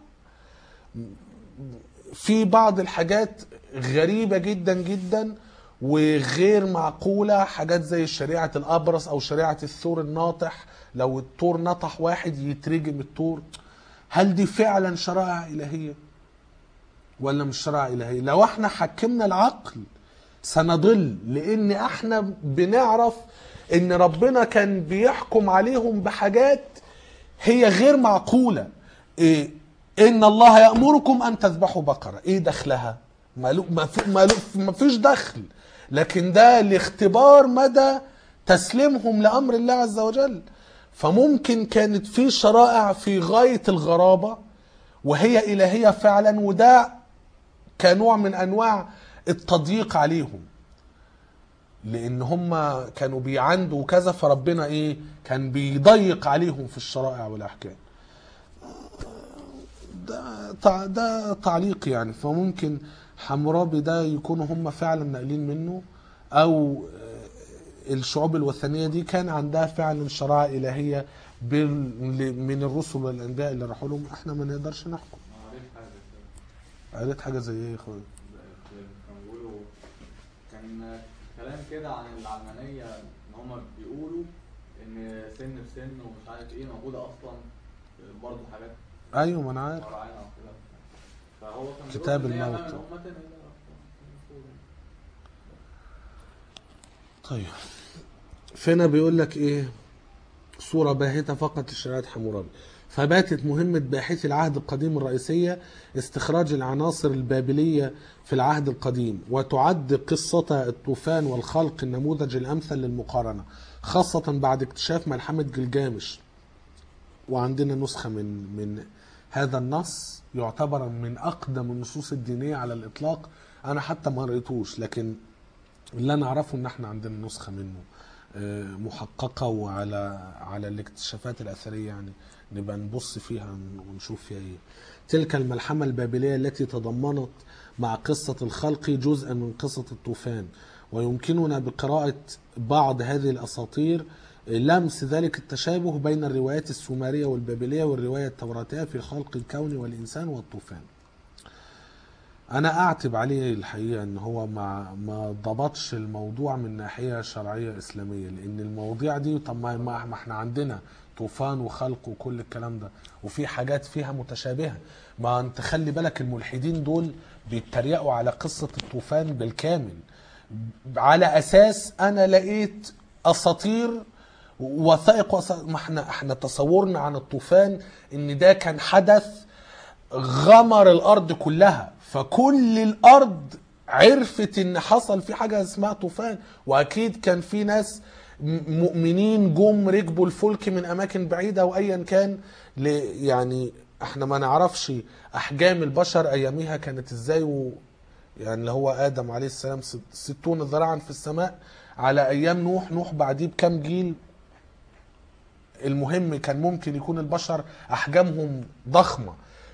Speaker 1: في بعض الحاجات غريبة جدا جدا وغير معقولة حاجات زي شريعة الأبرص أو شريعة الثور الناطح لو الثور نطح واحد يترجم الثور هل دي فعلا شرائع إلهية ولا مش شرائع إلهية لو احنا حكمنا العقل سنضل لأن احنا بنعرف ان ربنا كان بيحكم عليهم بحاجات هي غير معقولة إيه إن الله يأمركم أن تذبحوا بقرة إيه دخلها مالو ما, في مالو ما فيش دخل لكن ده لاختبار مدى تسليمهم لأمر الله عز وجل فممكن كانت في شرائع في غاية الغرابة وهي الهيه فعلا وده كنوع من انواع التضييق عليهم لان هم كانوا بيعندوا كذا فربنا ايه كان بيضيق عليهم في الشرائع والاحكام ده تع- ده تعليق يعني فممكن حمورابي ده يكونوا هم فعلا ناقلين منه او آه، الشعوب الوثنيه دي كان عندها فعلا شرائع الهيه بال- من الرسل والانبياء اللي راحوا لهم احنا ما نقدرش نحكم
Speaker 2: انا قريت حاجه كده
Speaker 1: قريت حاجه زي ايه يا اخويا
Speaker 2: كانوا بيقولوا كان كلام كده عن العلمانيه ان هم بيقولوا ان سن بسن ومش عارف ايه موجوده اصلا برضه حاجات
Speaker 1: ايوه ما انا عارف
Speaker 2: فرعانه وكده فهو كان
Speaker 1: كتاب
Speaker 2: بيقول إن هي
Speaker 1: الموت.
Speaker 2: من أمة إلى أخرى.
Speaker 1: طيب فهنا بيقول لك ايه صورة باهتة فقط لشريعة حمورابي فباتت مهمة باحثي العهد القديم الرئيسية استخراج العناصر البابلية في العهد القديم وتعد قصة الطوفان والخلق النموذج الأمثل للمقارنة خاصة بعد اكتشاف ملحمة جلجامش وعندنا نسخة من من هذا النص يعتبر من أقدم النصوص الدينية على الإطلاق أنا حتى ما قريتوش لكن اللي انا اعرفه ان احنا عندنا نسخه منه آه، محققه وعلى على الاكتشافات الاثريه يعني نبقى نبص فيها ونشوف فيها ايه تلك الملحمه البابليه التي تضمنت مع قصه الخلق جزءا من قصه الطوفان ويمكننا بقراءه بعض هذه الاساطير لمس ذلك التشابه بين الروايات السومريه والبابليه والروايه التوراتيه في خلق الكون والانسان والطوفان انا اعتب عليه الحقيقه ان هو ما ما ضبطش الموضوع من ناحيه شرعيه اسلاميه لان المواضيع دي طب ما ما ما احنا عندنا طوفان وخلق وكل الكلام ده وفي حاجات فيها متشابهه ما انت خلي بالك الملحدين دول بيتريقوا على قصه الطوفان بالكامل على اساس انا لقيت اساطير وثائق وثائق ما احنا احنا تصورنا عن الطوفان ان ده كان حدث غمر الارض كلها فكل الارض عرفت ان حصل في حاجه اسمها طوفان واكيد كان في ناس م- مؤمنين جم ركبوا الفلك من اماكن بعيده وايا كان ل- يعني احنا ما نعرفش احجام البشر اياميها كانت ازاي و يعني اللي هو ادم عليه السلام ست- ستون ذراعا في السماء على ايام نوح نوح بعديه بكام جيل المهم كان ممكن يكون البشر احجامهم ضخمه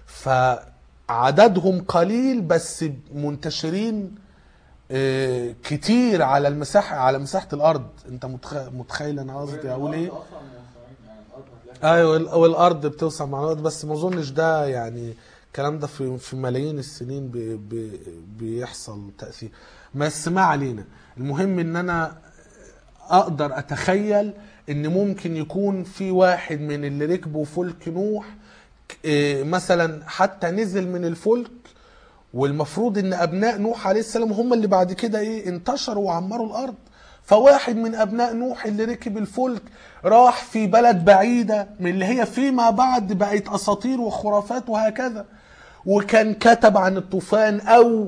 Speaker 1: فعددهم قليل بس منتشرين آه، كتير على المساحه على مساحه الارض انت متخ- متخيل انا قصدي اقول ايه
Speaker 2: الأرض أصلاً موسعين، يعني الأرض هتلاقي
Speaker 1: ايوه وال- والارض بتوسع مع الوقت بس ما اظنش ده يعني الكلام ده في في ملايين السنين بي بي بيحصل تاثير بس ما علينا المهم ان انا اقدر اتخيل ان ممكن يكون في واحد من اللي ركبوا فلك نوح إيه، مثلا حتى نزل من الفلك والمفروض ان ابناء نوح عليه السلام هم اللي بعد كده ايه انتشروا وعمروا الارض فواحد من ابناء نوح اللي ركب الفلك راح في بلد بعيده من اللي هي فيما بعد بقت اساطير وخرافات وهكذا وكان كتب عن الطوفان او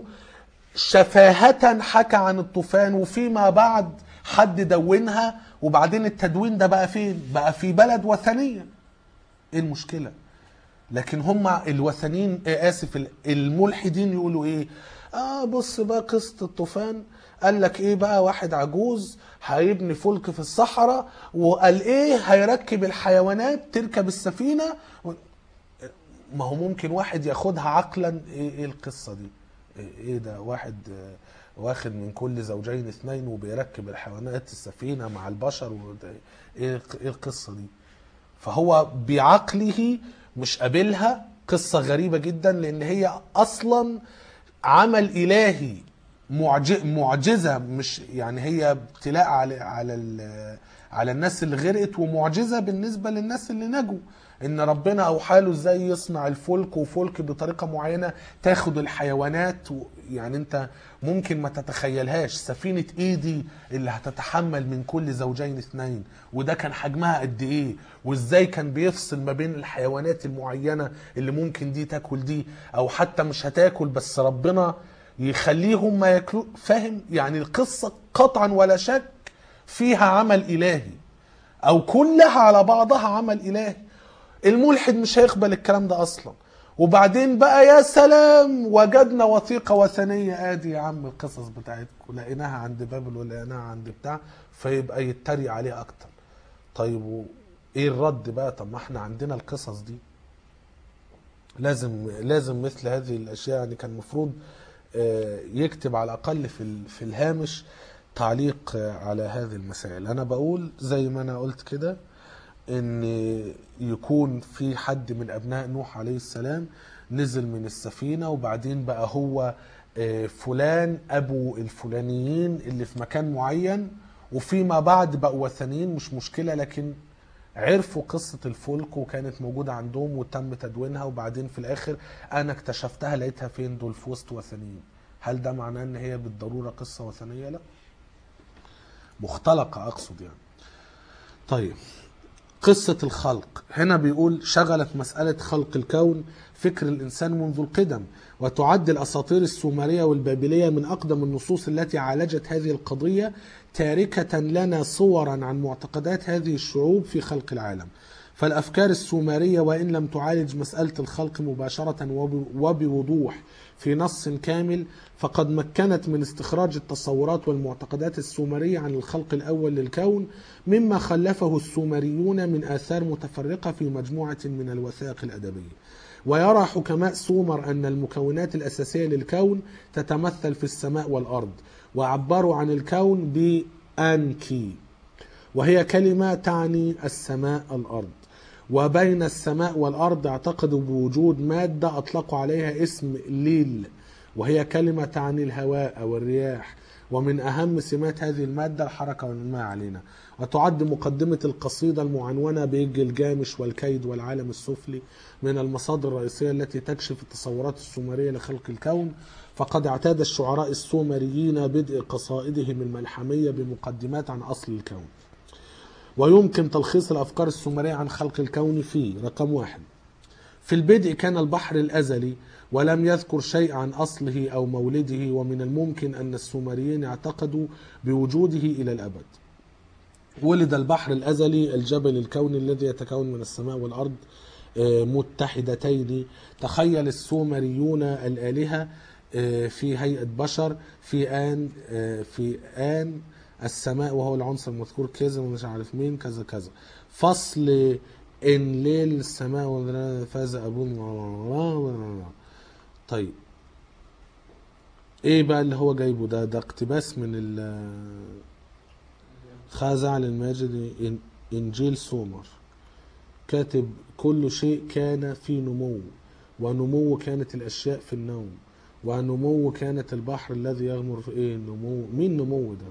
Speaker 1: شفاهة حكى عن الطوفان وفيما بعد حد دونها وبعدين التدوين ده بقى فين؟ بقى في بلد وثنية. ايه المشكلة؟ لكن هم الوثنيين آه، اسف ال- الملحدين يقولوا ايه؟ اه بص بقى قصة الطوفان قال لك ايه بقى واحد عجوز هيبني فلك في الصحراء وقال ايه هيركب الحيوانات تركب السفينة و... ما هو ممكن واحد ياخدها عقلا ايه, إيه القصه دي ايه إيه ده واحد آه، واخد من كل زوجين اثنين وبيركب الحيوانات السفينه مع البشر وده- ايه الق- ايه القصه دي فهو بعقله مش قابلها قصه غريبه جدا لان هي اصلا عمل الهي معج- معجزه مش يعني هي ابتلاء على على ال- على الناس اللي غرقت ومعجزه بالنسبه للناس اللي نجوا ان ربنا اوحى له ازاي يصنع الفلك وفلك بطريقه معينه تاخد الحيوانات و- يعني انت ممكن ما تتخيلهاش سفينه ايدي اللي هتتحمل من كل زوجين اثنين وده كان حجمها قد ايه وازاي كان بيفصل ما بين الحيوانات المعينه اللي ممكن دي تاكل دي او حتى مش هتاكل بس ربنا يخليهم ما ياكلوا فاهم يعني القصه قطعا ولا شك فيها عمل الهي او كلها على بعضها عمل الهي الملحد مش هيقبل الكلام ده اصلا وبعدين بقى يا سلام وجدنا وثيقة وثنية ادي يا عم القصص بتاعتكم لقيناها عند بابل ولقيناها عند بتاع فيبقى يتريق عليه اكتر طيب و- ايه الرد بقى طب ما احنا عندنا القصص دي لازم لازم مثل هذه الاشياء يعني كان المفروض آه، يكتب على الاقل في ال- في الهامش تعليق آه، على هذه المسائل انا بقول زي ما انا قلت كده ان يكون في حد من ابناء نوح عليه السلام نزل من السفينه وبعدين بقى هو آه، فلان ابو الفلانيين اللي في مكان معين وفيما بعد بقوا وثنيين مش مشكله لكن عرفوا قصة الفلك وكانت موجودة عندهم وتم تدوينها وبعدين في الآخر أنا اكتشفتها لقيتها فين دول في وسط وثنيين هل ده معناه إن هي بالضرورة قصة وثنية؟ لا مختلقة أقصد يعني طيب قصة الخلق هنا بيقول شغلت مسألة خلق الكون فكر الإنسان منذ القدم وتعد الأساطير السومرية والبابلية من أقدم النصوص التي عالجت هذه القضية تاركة لنا صورا عن معتقدات هذه الشعوب في خلق العالم فالأفكار السومرية وإن لم تعالج مسألة الخلق مباشرة وب- وبوضوح في نص كامل فقد مكنت من استخراج التصورات والمعتقدات السومرية عن الخلق الأول للكون مما خلفه السومريون من آثار متفرقة في مجموعة من الوثائق الأدبية ويرى حكماء سومر أن المكونات الأساسية للكون تتمثل في السماء والأرض وعبروا عن الكون بأنكي وهي كلمة تعني السماء الأرض وبين السماء والأرض اعتقدوا بوجود مادة أطلقوا عليها اسم ليل وهي كلمة تعني الهواء أو الرياح ومن أهم سمات هذه المادة الحركة والماء علينا وتعد مقدمة القصيدة المعنونة بالجامش والكيد والعالم السفلي من المصادر الرئيسية التي تكشف التصورات السومرية لخلق الكون فقد اعتاد الشعراء السومريين بدء قصائدهم الملحمية بمقدمات عن أصل الكون ويمكن تلخيص الأفكار السومرية عن خلق الكون في رقم واحد في البدء كان البحر الأزلي ولم يذكر شيء عن أصله أو مولده ومن الممكن أن السومريين اعتقدوا بوجوده إلى الأبد ولد البحر الأزلي الجبل الكوني الذي يتكون من السماء والأرض آه، متحدتين تخيل السومريون الآلهة آه، في هيئة بشر في آن آه، في آن السماء وهو العنصر المذكور كذا ومش عارف مين كذا كذا فصل إن ليل السماء والبنات فاز أبوه طيب ايه بقى اللي هو جايبه ده ده اقتباس من ال خازع الماجد إن- انجيل سومر كاتب كل شيء كان في نمو ونمو كانت الاشياء في النوم ونمو كانت البحر الذي يغمر في ايه نمو مين نمو ده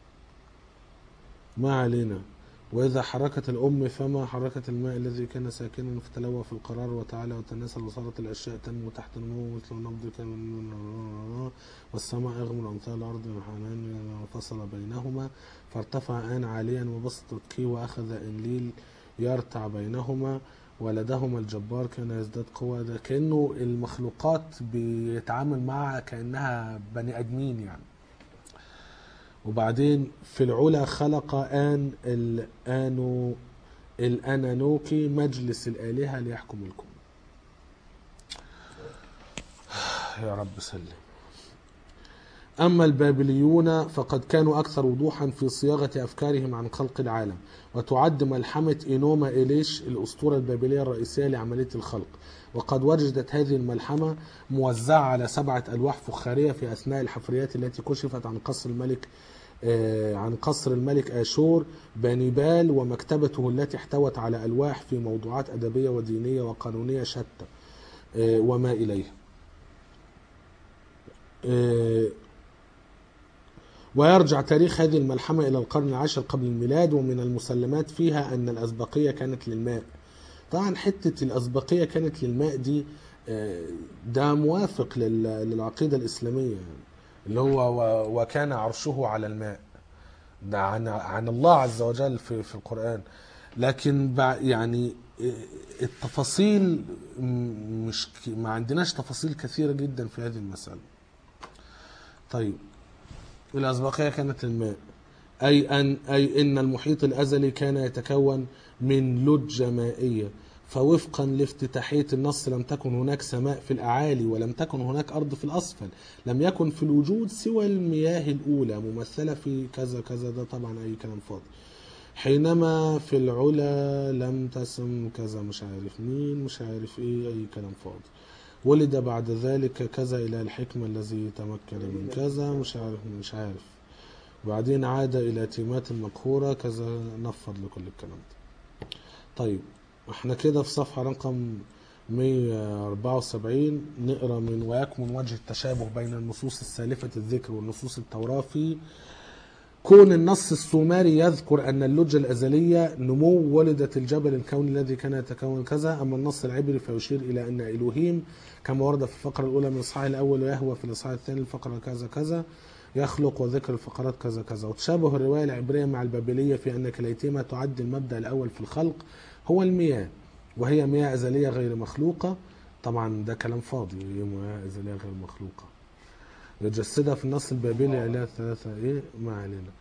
Speaker 1: ما علينا وإذا حركت الأم فما حركة الماء الذي كان ساكنا فتلوى في القرار وتعالى وتناسل وصارت الأشياء تنمو تحت النمو مثل النبض كان والسماء يغمر أمثال الأرض وحنان فصل بينهما فارتفع آن عاليا وبسطت كي وأخذ إنليل يرتع بينهما ولدهما الجبار كان يزداد قوة ده كأنه المخلوقات بيتعامل معها كأنها بني آدمين يعني وبعدين في العلا خلق آن الآنو الأنانوكي مجلس الآلهة ليحكم الكون يا رب سلم أما البابليون فقد كانوا أكثر وضوحا في صياغة أفكارهم عن خلق العالم وتعد ملحمة إينوما إليش الأسطورة البابلية الرئيسية لعملية الخلق وقد وجدت هذه الملحمة موزعة على سبعة ألواح فخارية في أثناء الحفريات التي كشفت عن قصر الملك آه، عن قصر الملك آشور بانيبال ومكتبته التي احتوت على ألواح في موضوعات أدبية ودينية وقانونية شتى آه، وما إليه آه، ويرجع تاريخ هذه الملحمة إلى القرن العاشر قبل الميلاد ومن المسلمات فيها أن الأسبقية كانت للماء طبعا حتة الأسبقية كانت للماء دي آه، ده موافق لل- للعقيدة الإسلامية اللي هو و- وكان عرشه على الماء ده عن عن الله عز وجل في في القرآن لكن بع- يعني آه، التفاصيل م- مش ك- ما عندناش تفاصيل كثيرة جدا في هذه المسألة طيب الأسبقية كانت الماء أي أن أي إن المحيط الأزلي كان يتكون من لجة مائية فوفقا لافتتاحية النص لم تكن هناك سماء في الأعالي ولم تكن هناك أرض في الأسفل لم يكن في الوجود سوى المياه الأولى ممثلة في كذا كذا ده طبعا أي كلام فاضي حينما في العلا لم تسم كذا مش عارف مين مش عارف ايه اي كلام فاضي ولد بعد ذلك كذا الى الحكمة الذي تمكن من كذا مش عارف مش عارف وبعدين عاد الى تيمات المقهورة كذا نفض لكل الكلام ده طيب احنا كده في صفحة رقم 174 نقرا من ويكمن وجه التشابه بين النصوص السالفة الذكر والنصوص التوراة في كون النص السومري يذكر أن اللجة الأزلية نمو ولدت الجبل الكوني الذي كان يتكون كذا أما النص العبري فيشير إلى أن إلوهيم كما ورد في الفقرة الأولى من الإصحاح الأول ويهوى في الإصحاح الثاني الفقرة كذا كذا يخلق وذكر الفقرات كذا كذا وتشابه الرواية العبرية مع البابلية في أن كليتهما تعد المبدأ الأول في الخلق هو المياه وهي مياه أزلية غير مخلوقة طبعا ده كلام فاضي هي مياه أزلية غير مخلوقة يجسدها في النص البابلي إلى ثلاثة إيه ما علينا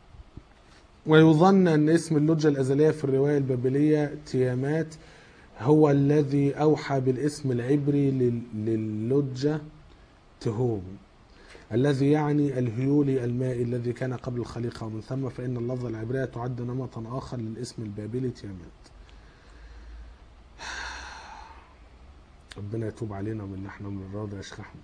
Speaker 1: ويظن أن اسم اللجة الأزلية في الرواية البابلية تيامات هو الذي أوحى بالاسم العبري لل- للجة تهوم الذي يعني الهيولي المائي الذي كان قبل الخليقة ومن ثم فإن اللفظة العبرية تعد نمطا آخر للاسم البابلي تيامات ربنا يتوب علينا من اللي احنا بنراضي يا شيخ احمد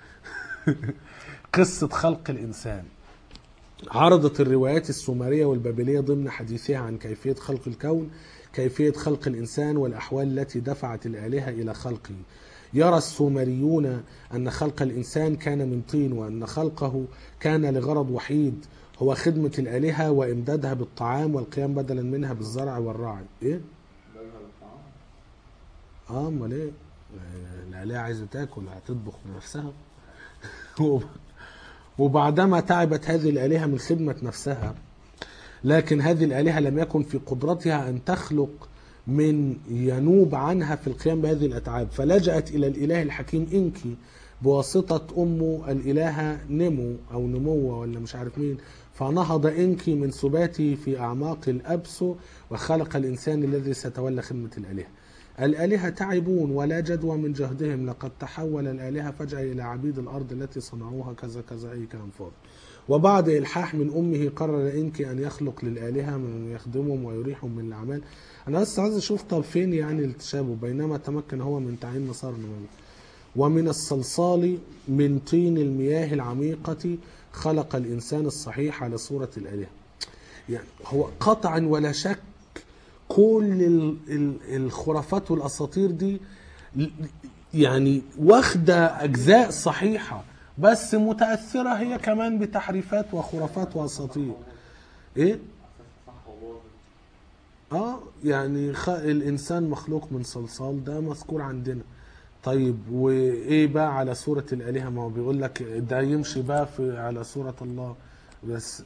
Speaker 1: قصة خلق الإنسان عرضت الروايات السومرية والبابلية ضمن حديثها عن كيفية خلق الكون كيفية خلق الإنسان والأحوال التي دفعت الآلهة إلى خلقه يرى السومريون أن خلق الإنسان كان من طين وأن خلقه كان لغرض وحيد هو خدمة الآلهة وإمدادها بالطعام والقيام بدلا منها بالزرع والرعي إيه؟
Speaker 2: بذهب الطعام
Speaker 1: اه امال ايه الآلهة عايزة تاكل هتطبخ بنفسها وبعدما تعبت هذه الآلهة من خدمة نفسها لكن هذه الآلهة لم يكن في قدرتها أن تخلق من ينوب عنها في القيام بهذه الأتعاب فلجأت إلى الإله الحكيم إنكي بواسطة أمه الإلهة نمو أو نمو ولا مش عارف مين فنهض إنكي من سباته في أعماق الأبسو وخلق الإنسان الذي سيتولى خدمة الآلهة الآلهة تعبون ولا جدوى من جهدهم لقد تحول الآلهة فجأة إلى عبيد الأرض التي صنعوها كذا كذا أي كلام فاضي وبعد إلحاح من أمه قرر إنكي أن يخلق للآلهة من يخدمهم ويريحهم من الأعمال أنا بس عايز أشوف طب فين يعني التشابه بينما تمكن هو من تعيين مسار النمو ومن الصلصال من طين المياه العميقة خلق الإنسان الصحيح على صورة الآلهة يعني هو قطعا ولا شك كل ال- ال- الخرافات والاساطير دي ل- يعني واخده اجزاء صحيحه بس متاثره هي كمان بتحريفات وخرافات واساطير ايه
Speaker 2: اساس صح وباطل
Speaker 1: اه يعني خ... الانسان مخلوق من صلصال ده مذكور عندنا طيب وايه بقى على صورة الآلهة ما هو بيقول لك ده يمشي بقى في على صورة الله بس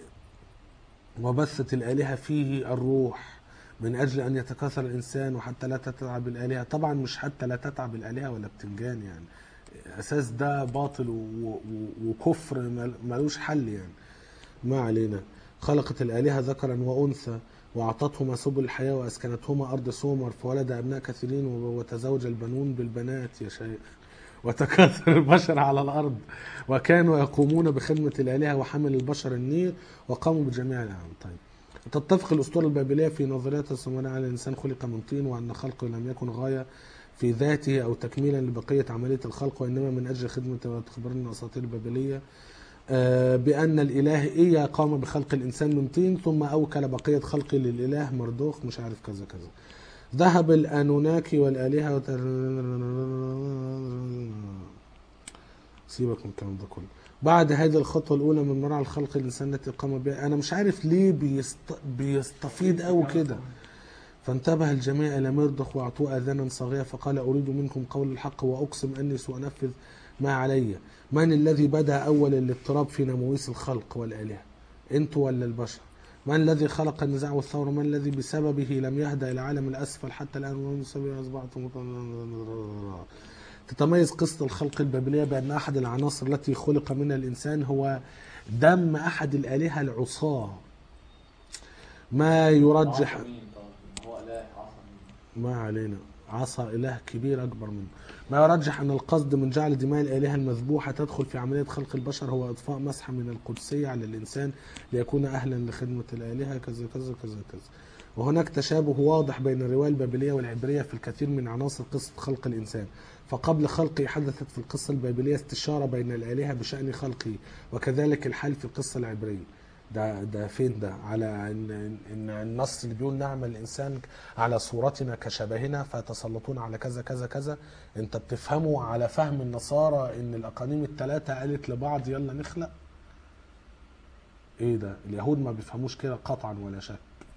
Speaker 1: وبثت الآلهة فيه الروح من أجل أن يتكاثر الإنسان وحتى لا تتعب الآلهة طبعا مش حتى لا تتعب الآلهة ولا بتنجان يعني أساس ده باطل و... و... وكفر مل- ملوش حل يعني ما علينا خلقت الآلهة ذكرا وأنثى وأعطتهما سبل الحياة وأسكنتهما أرض سومر فولد أبناء كثيرين وتزوج البنون بالبنات يا شيخ وتكاثر البشر على الأرض وكانوا يقومون بخدمة الآلهة وحمل البشر النير وقاموا بجميع الأعمال طيب تتفق الأسطورة البابلية في نظريات السماوية على الإنسان خلق من طين وأن خلقه لم يكن غاية في ذاته أو تكميلا لبقية عملية الخلق وإنما من أجل خدمة وتخبرنا الأساطير البابلية آه، بأن الإله إيا قام بخلق الإنسان من طين ثم أوكل بقية خلقه للإله مردوخ مش عارف كذا كذا ذهب الأنوناكي والآلهة وت... سيبك من الكلام ده كله بعد هذه الخطوة الأولى من مراعي الخلق الإنسان التي قام بها أنا مش عارف ليه بيست... بيستفيض أوي كده فانتبه الجميع إلى مردخ وأعطوه آذانا صاغية فقال أريد منكم قول الحق وأقسم أني سأنفذ ما علي من الذي بدأ أول الاضطراب في نمويس الخلق والآلهة أنتوا ولا البشر من الذي خلق النزاع والثورة من الذي بسببه لم يهدأ إلى عالم الأسفل حتى الآن ومن سبيل أصبحتم تتميز قصة الخلق البابلية بأن أحد العناصر التي خلق منها الإنسان هو دم أحد الآلهة العصاة ما يرجح
Speaker 2: عصا مين طب؟ هو اله عصا
Speaker 1: ما علينا عصا إله كبير أكبر منه ما يرجح أن القصد من جعل دماء الآلهة المذبوحة تدخل في عملية خلق البشر هو إضفاء مسحة من القدسية على الإنسان ليكون أهلا لخدمة الآلهة كذا كذا كذا كذا وهناك تشابه واضح بين الرواية البابلية والعبرية في الكثير من عناصر قصة خلق الإنسان فقبل خلقه حدثت في القصة البابلية استشارة بين الآلهة بشأن خلقه وكذلك الحال في القصة العبرية ده ده فين ده على ان ان النص اللي بيقول نعمل الانسان على صورتنا كشبهنا فيتسلطون على كذا كذا كذا انت بتفهمه على فهم النصارى ان الاقانيم الثلاثه قالت لبعض يلا نخلق ايه ده اليهود ما بيفهموش كده قطعا ولا شك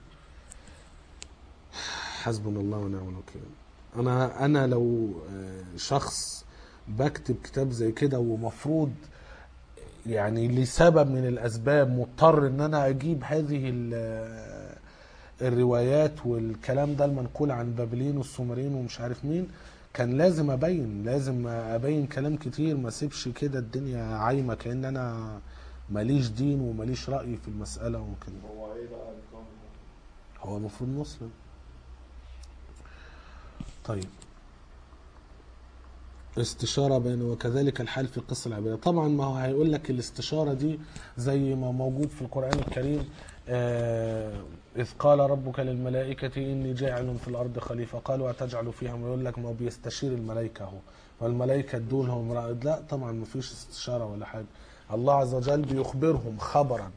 Speaker 1: حسبنا الله ونعم الوكيل انا انا لو آه، شخص بكتب كتاب زي كده ومفروض يعني لسبب من الاسباب مضطر ان انا اجيب هذه ال- الروايات والكلام ده المنقول عن البابليين والسومريين ومش عارف مين كان لازم ابين لازم ابين كلام كتير ما اسيبش كده الدنيا عايمه كان انا ماليش دين وماليش راي في المساله وكده
Speaker 2: هو ايه بقى القوم
Speaker 1: هو المفروض مسلم طيب استشارة بين وكذلك الحال في القصة العبرية طبعا ما هو هيقول لك الاستشارة دي زي ما موجود في القرآن الكريم آه إذ قال ربك للملائكة إني جاعل في الأرض خليفة قالوا أتجعل فيها ما يقول لك ما هو بيستشير الملائكة هو والملائكة دونهم رائد لا طبعا ما فيش استشارة ولا حاجة الله عز وجل بيخبرهم خبرا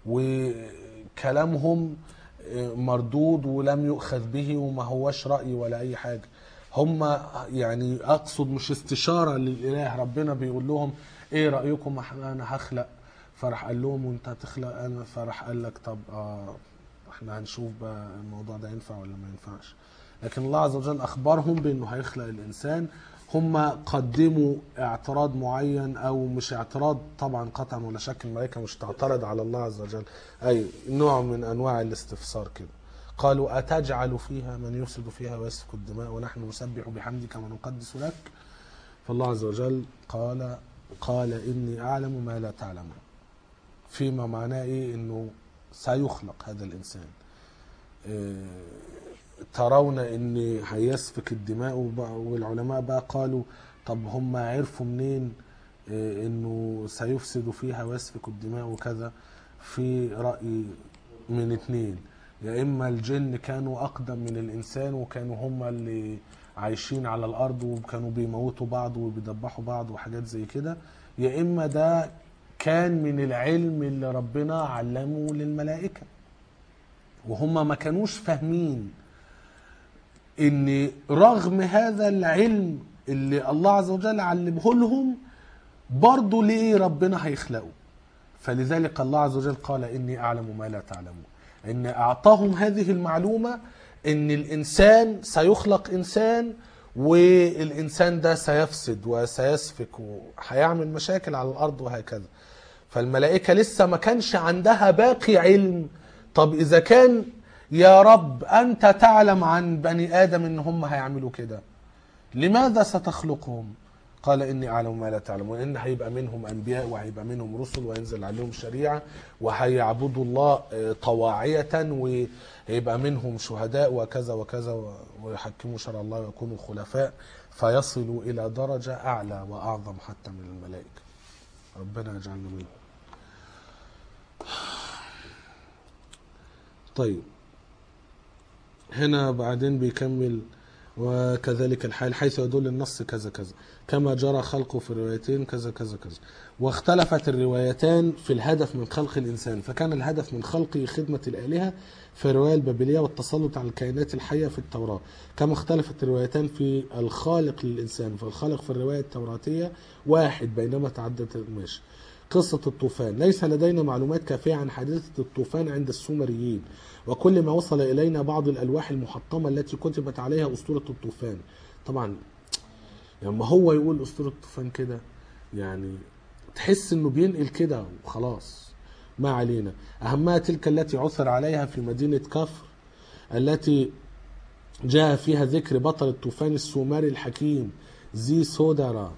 Speaker 1: وكلامهم مردود ولم يؤخذ به وما هوش رأي ولا أي حاجة هم يعني أقصد مش استشارة للإله ربنا بيقول لهم إيه رأيكم أنا هخلق فراح قال لهم وانت هتخلق انا فراح قال لك طب آه احنا هنشوف بقى الموضوع ده ينفع ولا ما ينفعش لكن الله عز وجل اخبرهم بانه هيخلق الانسان هم قدموا اعتراض معين او مش اعتراض طبعا قطعا ولا شك الملائكه مش تعترض على الله عز وجل اي نوع من انواع الاستفسار كده قالوا اتجعل فيها من يفسد فيها ويسفك الدماء ونحن نسبح بحمدك ونقدس لك فالله عز وجل قال قال اني اعلم ما لا تعلمون فيما معناه ايه انه سيخلق هذا الانسان إيه ترون ان هيسفك الدماء والعلماء بقى قالوا طب هم عرفوا منين إيه انه سيفسد فيها ويسفك الدماء وكذا في رأي من اتنين يا اما الجن كانوا اقدم من الانسان وكانوا هم اللي عايشين على الارض وكانوا بيموتوا بعض وبيدبحوا بعض وحاجات زي كده يا اما ده كان من العلم اللي ربنا علمه للملائكة وهم ما كانوش فاهمين ان رغم هذا العلم اللي الله عز وجل علمه لهم برضه ليه ربنا هيخلقه فلذلك الله عز وجل قال اني اعلم ما لا تعلمون ان اعطاهم هذه المعلومة ان الانسان سيخلق انسان والانسان ده سيفسد وسيسفك وهيعمل مشاكل على الارض وهكذا فالملائكة لسه ما كانش عندها باقي علم طب إذا كان يا رب أنت تعلم عن بني آدم إن هم هيعملوا كده لماذا ستخلقهم قال إني أعلم ما لا تعلمون إن هيبقى منهم أنبياء وهيبقى منهم رسل وينزل عليهم شريعة وهيعبدوا الله طواعية وهيبقى منهم شهداء وكذا وكذا ويحكموا شرع الله ويكونوا خلفاء فيصلوا إلى درجة أعلى وأعظم حتى من الملائكة ربنا يجعلنا منهم طيب هنا بعدين بيكمل وكذلك الحال حيث يدل النص كذا كذا كما جرى خلقه في الروايتين كذا كذا كذا واختلفت الروايتان في الهدف من خلق الإنسان فكان الهدف من خلقه خدمة الآلهة في الرواية البابلية والتسلط على الكائنات الحية في التوراة كما اختلفت الروايتان في الخالق للإنسان فالخالق في الرواية التوراتية واحد بينما تعددت ماشي قصة الطوفان ليس لدينا معلومات كافية عن حادثة الطوفان عند السومريين وكل ما وصل إلينا بعض الألواح المحطمة التي كتبت عليها أسطورة الطوفان طبعا لما هو يقول أسطورة الطوفان كده يعني تحس انه بينقل كده وخلاص ما علينا اهمها تلك التي عثر عليها في مدينة كفر التي جاء فيها ذكر بطل الطوفان السومري الحكيم زي سودرا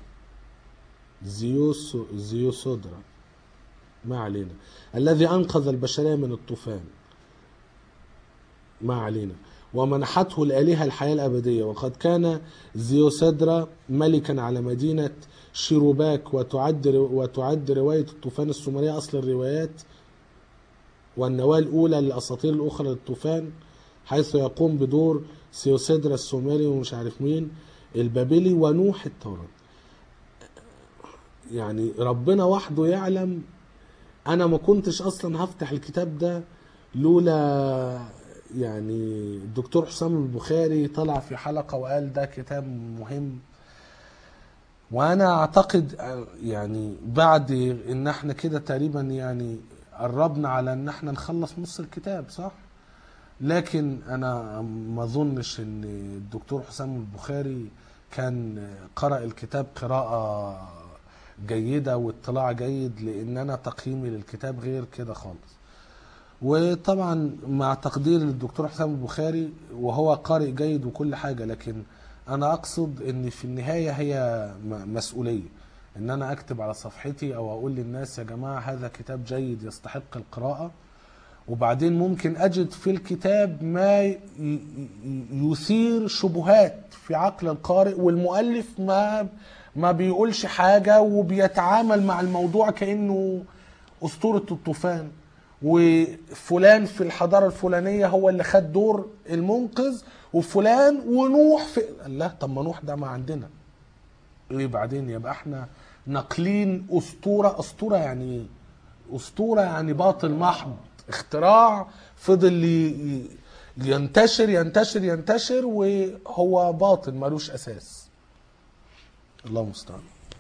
Speaker 1: زيوسو زيوسودرا ما علينا الذي انقذ البشريه من الطوفان ما علينا ومنحته الآلهة الحياة الأبدية وقد كان زيوسدرا ملكا على مدينة شيروباك وتعد وتعد رواية الطوفان السومرية أصل الروايات والنواة الأولى للأساطير الأخرى للطوفان حيث يقوم بدور سيوسدرا السومري ومش عارف مين البابلي ونوح التوراة يعني ربنا وحده يعلم انا ما كنتش اصلا هفتح الكتاب ده لولا يعني الدكتور حسام البخاري طلع في حلقة وقال ده كتاب مهم وانا اعتقد يعني بعد ان احنا كده تقريبا يعني قربنا على ان احنا نخلص نص الكتاب صح لكن انا ما اظنش ان الدكتور حسام البخاري كان قرأ الكتاب قراءة جيدة واطلاع جيد لان انا تقييمي للكتاب غير كده خالص وطبعا مع تقدير للدكتور حسام البخاري وهو قارئ جيد وكل حاجة لكن انا اقصد ان في النهاية هي م- مسؤولية ان انا اكتب على صفحتي او اقول للناس يا جماعة هذا كتاب جيد يستحق القراءة وبعدين ممكن اجد في الكتاب ما ي- ي- يثير شبهات في عقل القارئ والمؤلف ما ما بيقولش حاجة وبيتعامل مع الموضوع كأنه أسطورة الطوفان وفلان في الحضارة الفلانية هو اللي خد دور المنقذ وفلان ونوح في لا طب ما نوح ده ما عندنا ايه بعدين يبقى احنا ناقلين اسطوره اسطوره يعني ايه اسطوره يعني باطل محض اختراع فضل ي- ينتشر ينتشر ينتشر وهو باطل ملوش اساس الله المستعان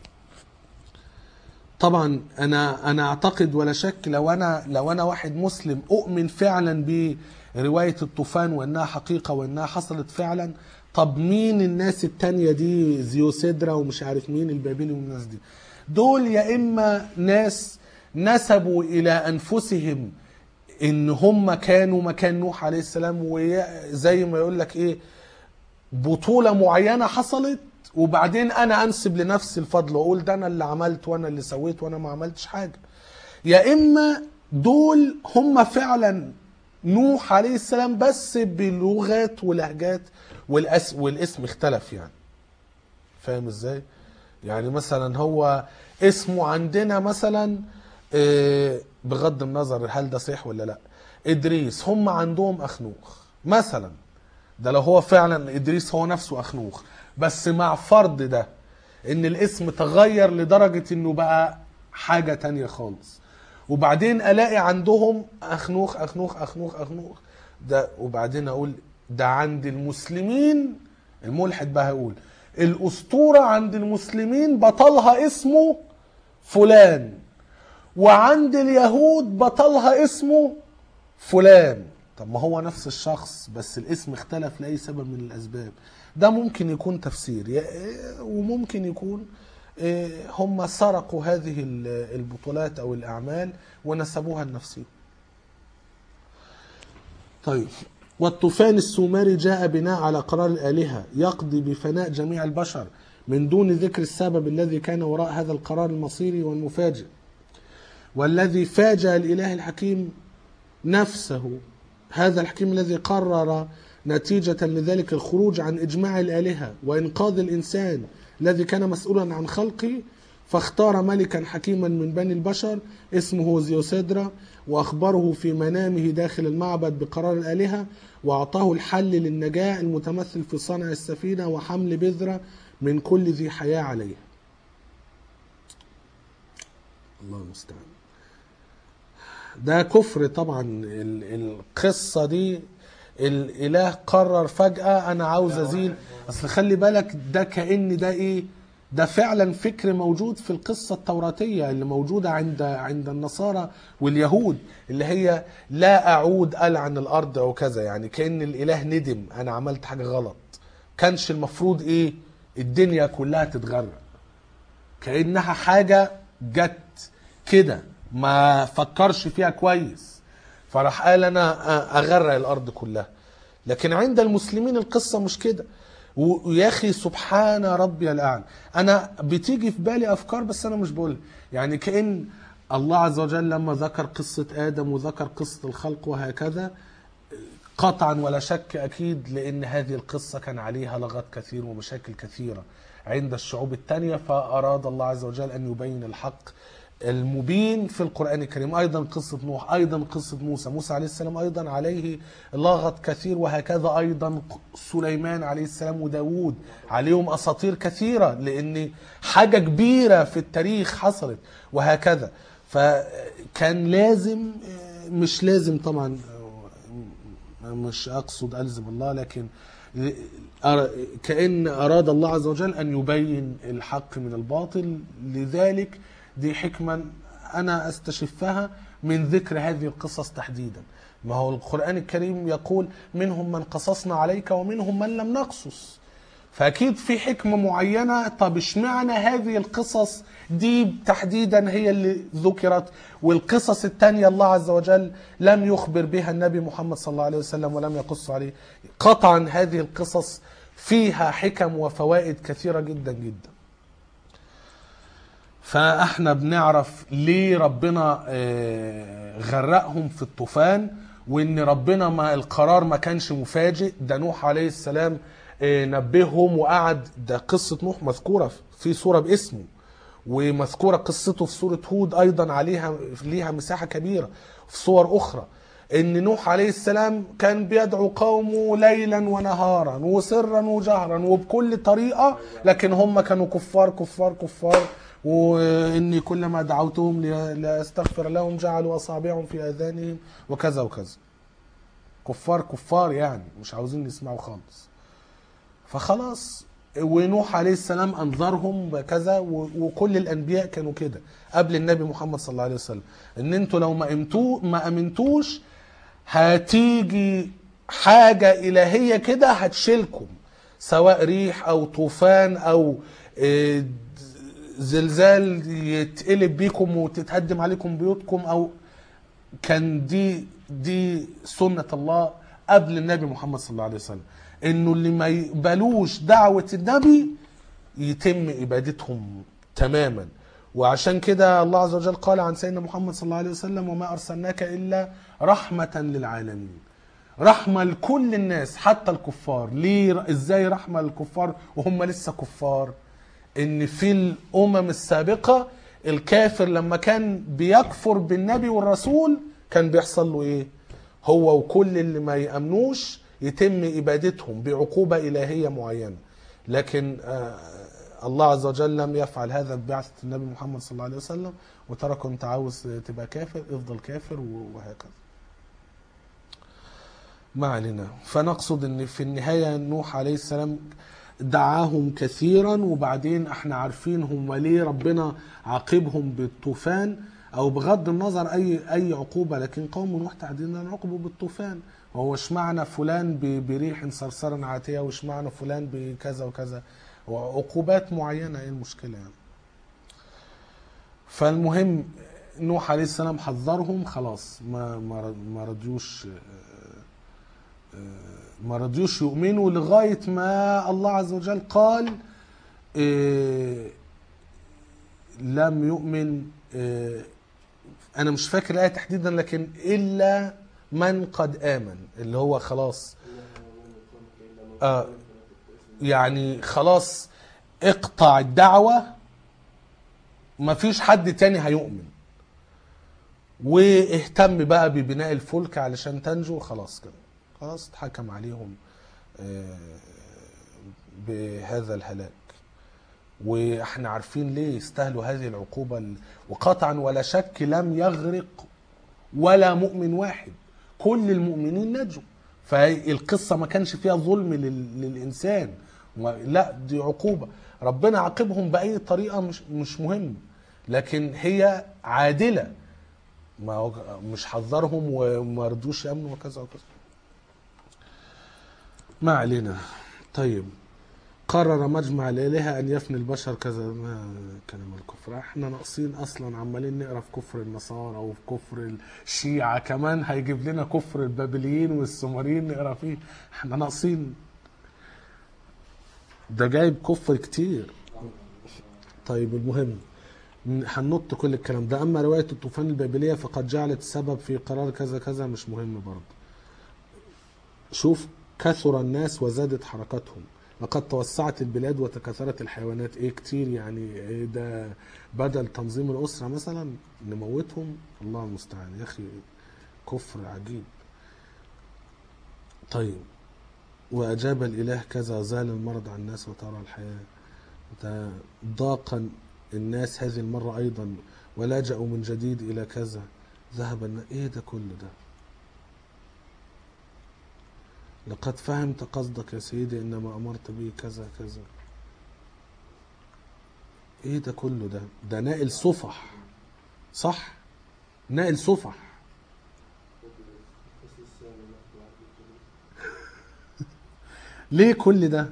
Speaker 1: طبعا انا انا اعتقد ولا شك لو انا لو انا واحد مسلم اؤمن فعلا بروايه الطوفان وانها حقيقه وانها حصلت فعلا طب مين الناس التانية دي زيوسيدرا ومش عارف مين البابلي والناس دي دول يا اما ناس نسبوا الى انفسهم ان هم كانوا مكان نوح عليه السلام وزي ما يقول لك ايه بطولة معينة حصلت وبعدين انا انسب لنفسي الفضل واقول ده انا اللي عملت وانا اللي سويت وانا ما عملتش حاجة يا اما دول هم فعلا نوح عليه السلام بس بلغات ولهجات والأس والاسم اختلف يعني فاهم ازاي يعني مثلا هو اسمه عندنا مثلا آه، بغض النظر هل ده صحيح ولا لا ادريس هم عندهم اخنوخ مثلا ده لو هو فعلا ادريس هو نفسه اخنوخ بس مع فرض ده ان الاسم تغير لدرجة انه بقى حاجة تانية خالص وبعدين الاقي عندهم اخنوخ اخنوخ اخنوخ اخنوخ ده وبعدين اقول ده عند المسلمين الملحد بقى هيقول الاسطورة عند المسلمين بطلها اسمه فلان وعند اليهود بطلها اسمه فلان طب ما هو نفس الشخص بس الاسم اختلف لأي سبب من الأسباب ده ممكن يكون تفسير يا- وممكن يكون آه، هم سرقوا هذه ال- البطولات أو الأعمال ونسبوها لنفسهم طيب والطوفان السومري جاء بناء على قرار الآلهة يقضي بفناء جميع البشر من دون ذكر السبب الذي كان وراء هذا القرار المصيري والمفاجئ والذي فاجأ الإله الحكيم نفسه هذا الحكيم الذي قرر نتيجة لذلك الخروج عن إجماع الآلهة وإنقاذ الإنسان الذي كان مسؤولا عن خلقه فاختار ملكا حكيما من بني البشر اسمه زيوسيدرا وأخبره في منامه داخل المعبد بقرار الآلهة وأعطاه الحل للنجاة المتمثل في صنع السفينة وحمل بذرة من كل ذي حياة عليها الله المستعان ده كفر طبعا ال- القصة دي الإله قرر فجأة أنا عاوز أزيل أصل خلي بالك ده كأن ده إيه ده فعلا فكر موجود في القصة التوراتية اللي موجودة عند عند النصارى واليهود اللي هي لا أعود ألعن الأرض أو كذا يعني كأن الإله ندم أنا عملت حاجة غلط كانش المفروض إيه الدنيا كلها تتغرق كانها حاجه جت كده ما فكرش فيها كويس فراح قال انا اغرق الارض كلها لكن عند المسلمين القصه مش كده و- ويا اخي سبحان ربي الاعلى انا بتيجي في بالي افكار بس انا مش بقولها يعني كان الله عز وجل لما ذكر قصه ادم وذكر قصه الخلق وهكذا قطعا ولا شك أكيد لأن هذه القصة كان عليها لغط كثير ومشاكل كثيرة عند الشعوب التانية فأراد الله عز وجل أن يبين الحق المبين في القرآن الكريم أيضا قصة نوح أيضا قصة موسى موسى عليه السلام أيضا عليه لغط كثير وهكذا أيضا سليمان عليه السلام وداود عليهم أساطير كثيرة لأن حاجة كبيرة في التاريخ حصلت وهكذا فكان لازم مش لازم طبعا مش أقصد ألزم الله لكن أر- كأن أراد الله عز وجل أن يبين الحق من الباطل لذلك دي حكمة أنا أستشفها من ذكر هذه القصص تحديدا ما هو القرآن الكريم يقول منهم من قصصنا عليك ومنهم من لم نقصص فأكيد في حكمة معينة طب اشمعنى هذه القصص دي تحديدا هي اللي ذكرت والقصص التانية الله عز وجل لم يخبر بها النبي محمد صلى الله عليه وسلم ولم يقص عليه قطعا هذه القصص فيها حكم وفوائد كثيرة جدا جدا فاحنا بنعرف ليه ربنا آه، غرقهم في الطوفان وان ربنا ما القرار ما كانش مفاجئ ده نوح عليه السلام آه، نبههم وقعد ده قصة نوح مذكورة في سورة باسمه ومذكورة قصته في سورة هود أيضا عليها ليها مساحة كبيرة في صور أخرى ان نوح عليه السلام كان بيدعو قومه ليلا ونهارا وسرا وجهرا وبكل طريقه لكن هم كانوا كفار كفار كفار واني كلما دعوتهم لي- لاستغفر لهم جعلوا اصابعهم في اذانهم وكذا وكذا كفار كفار يعني مش عاوزين يسمعوا خالص فخلاص ونوح عليه السلام انذرهم بكذا و- وكل الانبياء كانوا كده قبل النبي محمد صلى الله عليه وسلم ان انتوا لو ما امنتو ما امنتوش هتيجي حاجه الهيه كده هتشيلكم سواء ريح او طوفان او آه، زلزال يتقلب بيكم وتتهدم عليكم بيوتكم او كان دي دي سنة الله قبل النبي محمد صلى الله عليه وسلم انه اللي ما يقبلوش دعوة النبي يتم ابادتهم تماما وعشان كده الله عز وجل قال عن سيدنا محمد صلى الله عليه وسلم وما ارسلناك الا رحمة للعالمين رحمة لكل الناس حتى الكفار ليه ازاي رحمة للكفار وهم لسه كفار ان في الامم السابقة الكافر لما كان بيكفر بالنبي والرسول كان بيحصل له ايه هو وكل اللي ما يأمنوش يتم ابادتهم بعقوبة الهية معينة لكن آه الله عز وجل لم يفعل هذا ببعثة النبي محمد صلى الله عليه وسلم وتركه انت عاوز تبقى كافر افضل كافر وهكذا ما علينا فنقصد ان في النهايه نوح عليه السلام دعاهم كثيرا وبعدين احنا عارفين هم ليه ربنا عاقبهم بالطوفان او بغض النظر اي اي عقوبه لكن قوم نوح تحديدا عوقبوا بالطوفان وهو اشمعنى فلان ب- بريح صرصر عاتيه واشمعنى فلان بكذا وكذا وعقوبات معينه ايه المشكله يعني فالمهم نوح عليه السلام حذرهم خلاص ما ما ما رضيوش ما رضيوش يؤمنوا لغاية ما الله عز وجل قال إيه لم يؤمن إيه أنا مش فاكر الآية تحديدا لكن إلا من قد آمن اللي هو خلاص آه يعني خلاص اقطع الدعوة مفيش حد تاني هيؤمن واهتم بقى ببناء الفلك علشان تنجو خلاص كده خلاص اتحكم عليهم آه، بهذا الهلاك واحنا عارفين ليه يستاهلوا هذه العقوبة ال- وقطعا ولا شك لم يغرق ولا مؤمن واحد كل المؤمنين نجوا فالقصة ما كانش فيها ظلم لل- للإنسان و- لا دي عقوبة ربنا عاقبهم بأي طريقة مش, مش مهم لكن هي عادلة ما هو مش حذرهم وما رضوش يأمنوا وكذا وكذا ما علينا طيب قرر مجمع الآلهة أن يفني البشر كذا ما كلام الكفر احنا ناقصين أصلا عمالين نقرا في كفر النصارى وفي كفر الشيعة كمان هيجيب لنا كفر البابليين والسومريين نقرا فيه احنا ناقصين ده جايب كفر كتير طيب المهم هننط كل الكلام ده أما رواية الطوفان البابلية فقد جعلت السبب في قرار كذا كذا مش مهم برضه شوف كثر الناس وزادت حركتهم لقد توسعت البلاد وتكاثرت الحيوانات ايه كتير يعني إيه ده بدل تنظيم الاسره مثلا نموتهم الله المستعان يا اخي كفر عجيب طيب واجاب الاله كذا زال المرض عن الناس وترى الحياه ده ضاق الناس هذه المره ايضا ولجأوا من جديد الى كذا ذهب النا- ايه ده كل ده لقد فهمت قصدك يا سيدي انما امرت به كذا كذا ايه ده كله ده ده نائل صفح صح نائل صفح ليه كل ده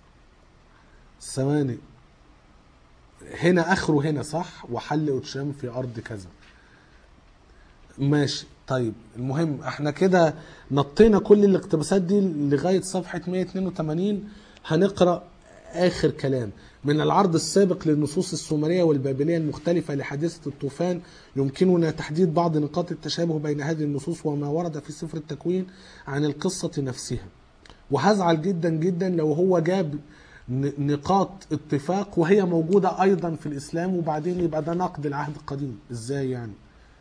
Speaker 1: ثواني هنا اخره هنا صح وحل اوتشام في ارض كذا ماشي طيب المهم احنا كده نطينا كل الاقتباسات دي لغايه صفحه 182 هنقرا اخر كلام من العرض السابق للنصوص السومريه والبابليه المختلفه لحادثه الطوفان يمكننا تحديد بعض نقاط التشابه بين هذه النصوص وما ورد في سفر التكوين عن القصه نفسها وهزعل جدا جدا لو هو جاب ن- نقاط اتفاق وهي موجوده ايضا في الاسلام وبعدين يبقى ده نقد العهد القديم ازاي يعني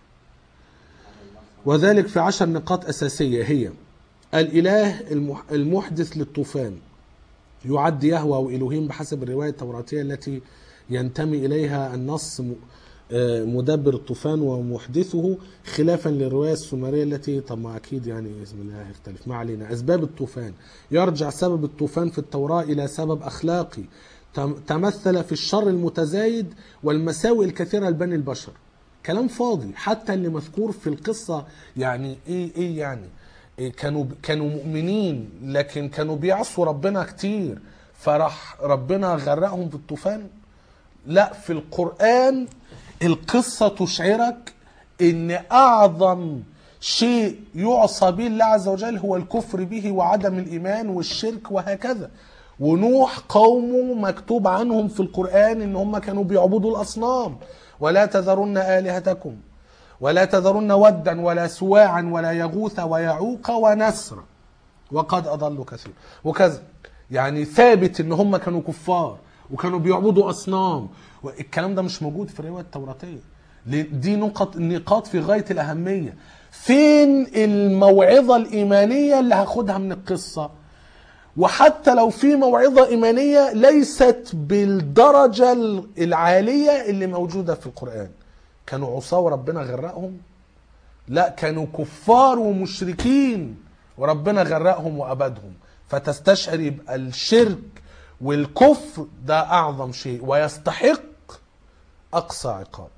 Speaker 1: وذلك في عشر نقاط أساسية هي الإله المح- المحدث للطوفان يعد يهوى أو إلهيم بحسب الرواية التوراتية التي ينتمي إليها النص م- آه، مدبر الطوفان ومحدثه خلافا للرواية السومرية التي طب ما أكيد يعني بسم الله يختلف ما علينا أسباب الطوفان يرجع سبب الطوفان في التوراة إلى سبب أخلاقي تم- تمثل في الشر المتزايد والمساوئ الكثيرة لبني البشر كلام فاضي حتى اللي مذكور في القصة يعني ايه ايه يعني إيه كانوا كانوا مؤمنين لكن كانوا بيعصوا ربنا كتير فراح ربنا غرقهم في الطوفان لا في القرآن القصة تشعرك ان اعظم شيء يعصى به الله عز وجل هو الكفر به وعدم الايمان والشرك وهكذا ونوح قومه مكتوب عنهم في القرآن ان هم كانوا بيعبدوا الاصنام ولا تذرن آلهتكم ولا تذرن ودا ولا سواعا ولا يغوث ويعوق ونسرا وقد اضلوا كثير وكذا يعني ثابت ان هم كانوا كفار وكانوا بيعبدوا اصنام الكلام ده مش موجود في الروايه التوراتيه ل- دي نقط نقاط في غايه الاهميه فين الموعظه الايمانيه اللي هاخدها من القصه وحتى لو في موعظه ايمانيه ليست بالدرجه العاليه اللي موجوده في القران كانوا عصاه وربنا غرقهم لا كانوا كفار ومشركين وربنا غرقهم وابدهم فتستشعر يبقى الشرك والكفر ده اعظم شيء ويستحق اقصى عقاب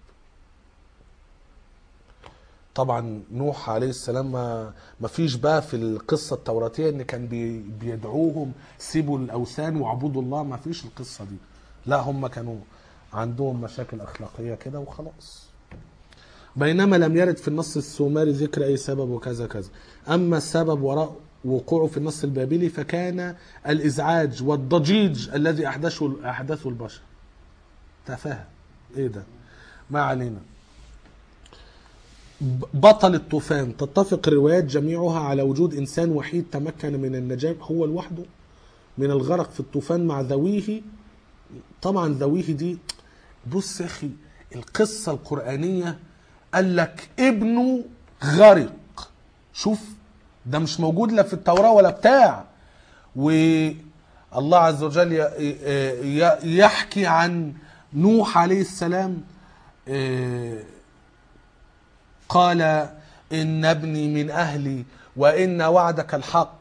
Speaker 1: طبعا نوح عليه السلام ما ما فيش بقى في القصه التوراتيه ان كان بي بيدعوهم سيبوا الاوثان واعبدوا الله ما فيش القصه دي لا هم كانوا عندهم مشاكل اخلاقيه كده وخلاص بينما لم يرد في النص السومري ذكر اي سبب وكذا كذا اما السبب وراء وقوعه في النص البابلي فكان الازعاج والضجيج الذي احدثه احدثه البشر تفاهه ايه ده ما علينا ب- بطل الطوفان تتفق الروايات جميعها على وجود انسان وحيد تمكن من النجاة هو لوحده من الغرق في الطوفان مع ذويه طبعا ذويه دي بص يا اخي القصه القرانيه قال لك ابنه غرق شوف ده مش موجود لا في التوراه ولا بتاع والله عز وجل ي- ي- يحكي عن نوح عليه السلام آه، قال إن ابني من أهلي وإن وعدك الحق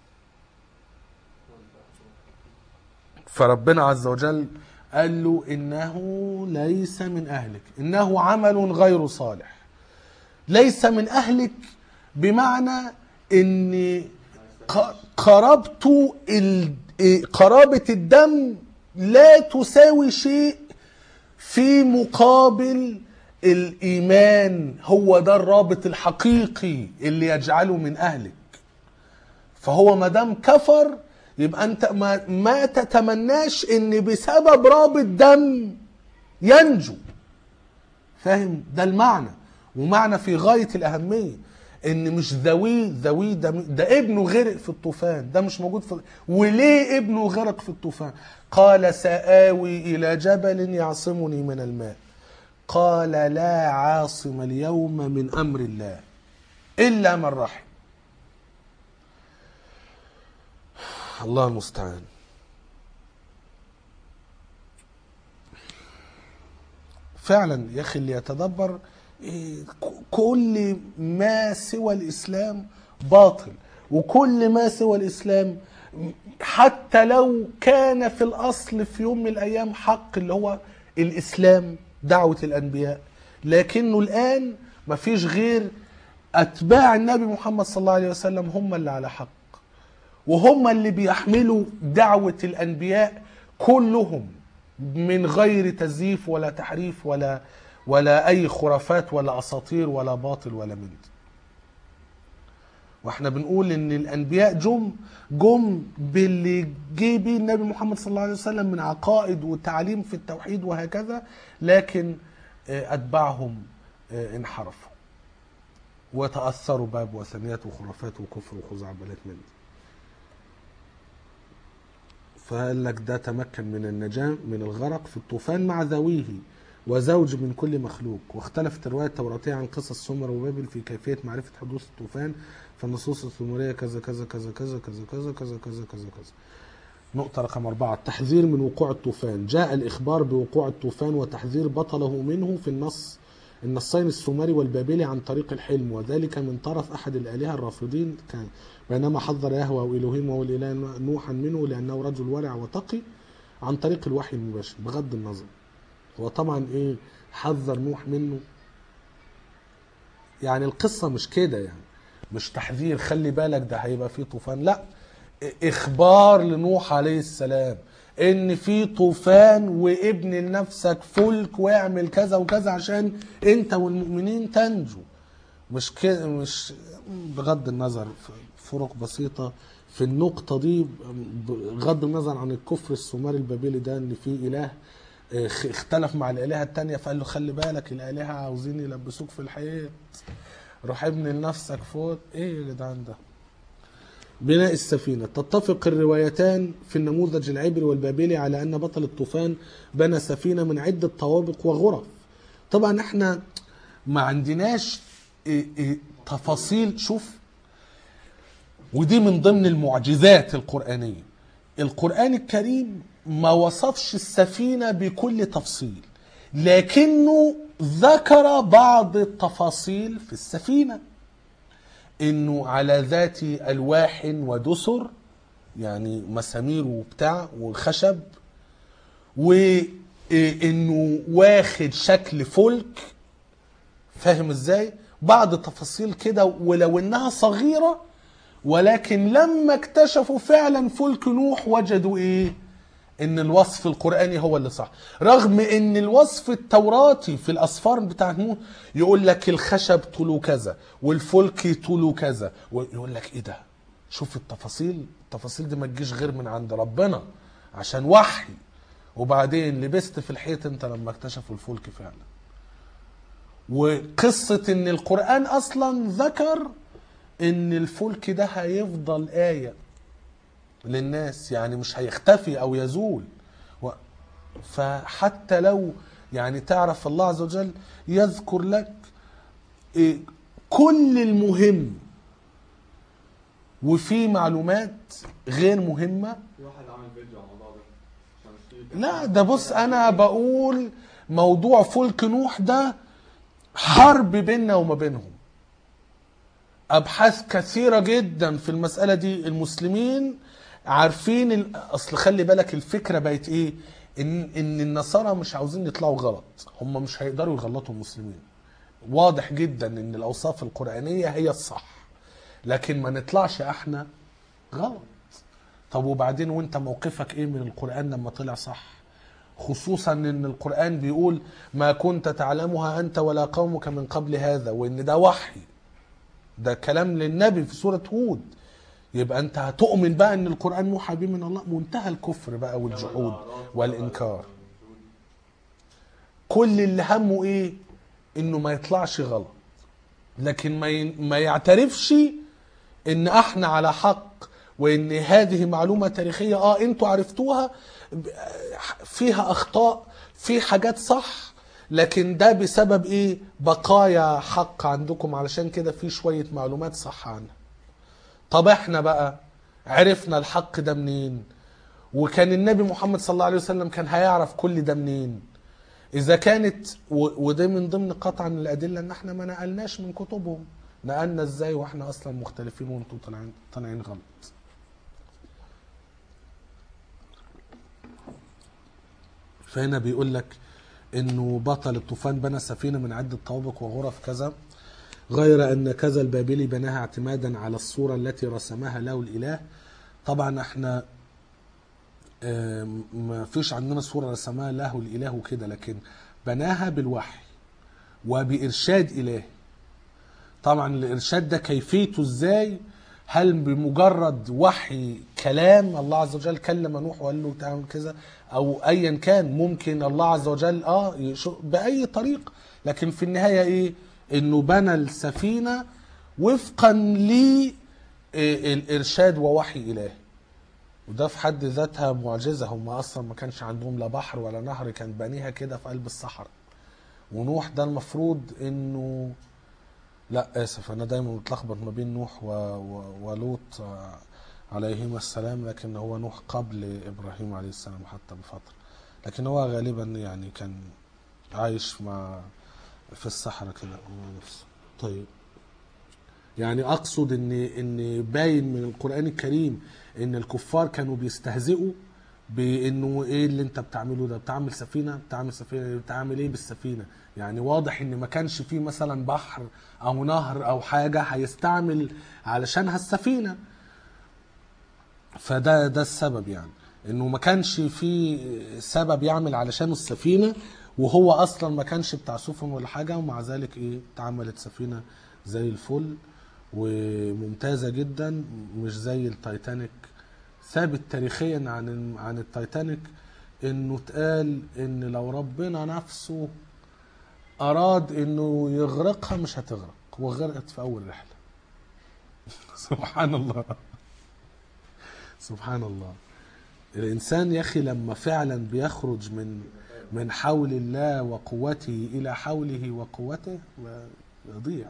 Speaker 1: فربنا عز وجل قال له إنه ليس من أهلك إنه عمل غير صالح ليس من أهلك بمعنى إن ق- قرابته ال- إيه، قرابة الدم لا تساوي شيء في مقابل الإيمان هو ده الرابط الحقيقي اللي يجعله من أهلك فهو ما دام كفر يبقى أنت ما, ما تتمناش إن بسبب رابط دم ينجو فاهم ده المعنى ومعنى في غاية الأهمية ان مش ذوي ذوي ده, ده ابنه غرق في الطوفان ده مش موجود في وليه ابنه غرق في الطوفان قال سآوي الى جبل يعصمني من الماء قال لا عاصم اليوم من امر الله الا من رحم الله المستعان فعلا يا اخي اللي يتدبر إيه، ك- كل ما سوى الاسلام باطل وكل ما سوى الاسلام حتى لو كان في الاصل في يوم من الايام حق اللي هو الاسلام دعوه الانبياء لكنه الان ما فيش غير اتباع النبي محمد صلى الله عليه وسلم هم اللي على حق وهم اللي بيحملوا دعوة الأنبياء كلهم من غير تزييف ولا تحريف ولا ولا أي خرافات ولا أساطير ولا باطل ولا من دي. واحنا بنقول ان الانبياء جم جم باللي جه بيه النبي محمد صلى الله عليه وسلم من عقائد وتعليم في التوحيد وهكذا لكن آه، اتباعهم آه، انحرفوا وتاثروا بقى بوثنيات وخرافات وكفر وخزعبلات من دي. فقال لك ده تمكن من النجاة من الغرق في الطوفان مع ذويه وزوج من كل مخلوق واختلفت الرواية التوراتية عن قصص سمر وبابل في كيفية معرفة حدوث الطوفان فالنصوص السومرية كذا كذا كذا كذا كذا كذا كذا كذا كذا كذا نقطة رقم أربعة التحذير من وقوع الطوفان جاء الإخبار بوقوع الطوفان وتحذير بطله منه في النص النصين السومري والبابلي عن طريق الحلم وذلك من طرف أحد الآلهة الرافضين كان بينما حذر يهوى وإلهيم وهو الإله نوحا منه لأنه رجل ورع وتقي عن طريق الوحي المباشر بغض النظر هو طبعا إيه حذر نوح منه يعني القصة مش كده يعني مش تحذير خلي بالك ده هيبقى فيه طوفان لا اخبار لنوح عليه السلام ان في طوفان وابن لنفسك فلك واعمل كذا وكذا عشان انت والمؤمنين تنجوا مش كده مش بغض النظر فرق بسيطة في النقطة دي بغض النظر عن الكفر السومري البابلي ده ان في اله اخ- اختلف مع الالهة التانية فقال له خلي بالك الالهة عاوزين يلبسوك في الحياة روح ابني لنفسك فوق ايه يا جدعان ده بناء السفينة تتفق الروايتان في النموذج العبري والبابلي على أن بطل الطوفان بنى سفينة من عدة طوابق وغرف طبعا احنا ما عندناش إيه إيه تفاصيل شوف ودي من ضمن المعجزات القرآنية القرآن الكريم ما وصفش السفينة بكل تفصيل لكنه ذكر بعض التفاصيل في السفينه انه على ذات الواح ودسر يعني مسامير وبتاع وخشب وانه واخد شكل فلك فاهم ازاي بعض التفاصيل كده ولو انها صغيره ولكن لما اكتشفوا فعلا فلك نوح وجدوا ايه ان الوصف القراني هو اللي صح رغم ان الوصف التوراتي في الاسفار بتاعت نوح يقول لك الخشب طوله كذا والفلك طوله كذا ويقول لك ايه ده شوف التفاصيل التفاصيل دي ما تجيش غير من عند ربنا عشان وحي وبعدين لبست في الحيط انت لما اكتشفوا الفلك فعلا وقصة ان القرآن اصلا ذكر ان الفلك ده هيفضل آية للناس يعني مش هيختفي او يزول و... فحتى لو يعني تعرف الله عز وجل يذكر لك إيه، كل المهم وفي معلومات غير مهمه
Speaker 2: في واحد عامل فيديو على الموضوع ده عشان في
Speaker 1: لا ده بص انا بقول موضوع فلك نوح ده حرب بيننا وما بينهم ابحاث كثيره جدا في المساله دي المسلمين عارفين ال- اصل خلي بالك الفكره بقت ايه ان ان النصارى مش عاوزين يطلعوا غلط هم مش هيقدروا يغلطوا المسلمين واضح جدا ان الاوصاف القرانيه هي الصح لكن ما نطلعش احنا غلط طب وبعدين وانت موقفك ايه من القرآن لما طلع صح خصوصا ان القرآن بيقول ما كنت تعلمها انت ولا قومك من قبل هذا وان ده وحي ده كلام للنبي في سورة هود يبقى انت هتؤمن بقى ان القرآن موحى به من الله منتهى الكفر بقى والجحود والانكار كل اللي همه ايه انه ما يطلعش غلط لكن ما ي- ما يعترفش ان احنا على حق وان هذه معلومه تاريخيه اه انتوا عرفتوها ب- فيها اخطاء في حاجات صح لكن ده بسبب ايه بقايا حق عندكم علشان كده في شويه معلومات صح عنها طب احنا بقى عرفنا الحق ده منين وكان النبي محمد صلى الله عليه وسلم كان هيعرف كل ده منين اذا كانت و- وده من ضمن قطعا الادله ان احنا ما نقلناش من كتبهم نقلنا ازاي واحنا اصلا مختلفين وانتم طالعين طالعين غلط فهنا بيقول لك انه بطل الطوفان بنى سفينه من عده طوابق وغرف كذا غير ان كذا البابلي بناها اعتمادا على الصوره التي رسمها له الاله طبعا احنا آم، ما فيش عندنا صوره رسمها له الاله وكده لكن بناها بالوحي وبارشاد الهي طبعا الارشاد ده كيفيته ازاي هل بمجرد وحي كلام الله عز وجل كلم نوح وقال له تعمل كذا او ايا كان ممكن الله عز وجل اه يشو- باي طريق لكن في النهايه ايه انه بنى السفينه وفقا للارشاد ووحي الهي وده في حد ذاتها معجزه هم اصلا ما كانش عندهم لا بحر ولا نهر كان بانيها كده في قلب الصحراء ونوح ده المفروض انه لا اسف انا دايما متلخبط ما بين نوح و... و... ولوط آه، عليهما السلام لكن هو نوح قبل ابراهيم عليه السلام حتى بفتره لكن هو غالبا يعني كان عايش مع في الصحراء كده هو نفسه طيب يعني اقصد ان ان باين من القران الكريم ان الكفار كانوا بيستهزئوا بانه ايه اللي انت بتعمله ده بتعمل سفينه بتعمل سفينه بتعمل ايه بالسفينه يعني واضح ان ما كانش فيه مثلا بحر او نهر او حاجه هيستعمل علشانها السفينه فده ده السبب يعني انه ما كانش في سبب يعمل علشانه السفينه وهو اصلا ما كانش بتاع سفن ولا حاجه ومع ذلك ايه اتعملت سفينه زي الفل وممتازه جدا مش زي التايتانيك ثابت تاريخيا عن عن التايتانيك انه اتقال ان لو ربنا نفسه اراد انه يغرقها مش هتغرق وغرقت في اول رحله سبحان الله سبحان الله الانسان يا اخي لما فعلا بيخرج من من حول الله وقوته الى حوله وقوته يضيع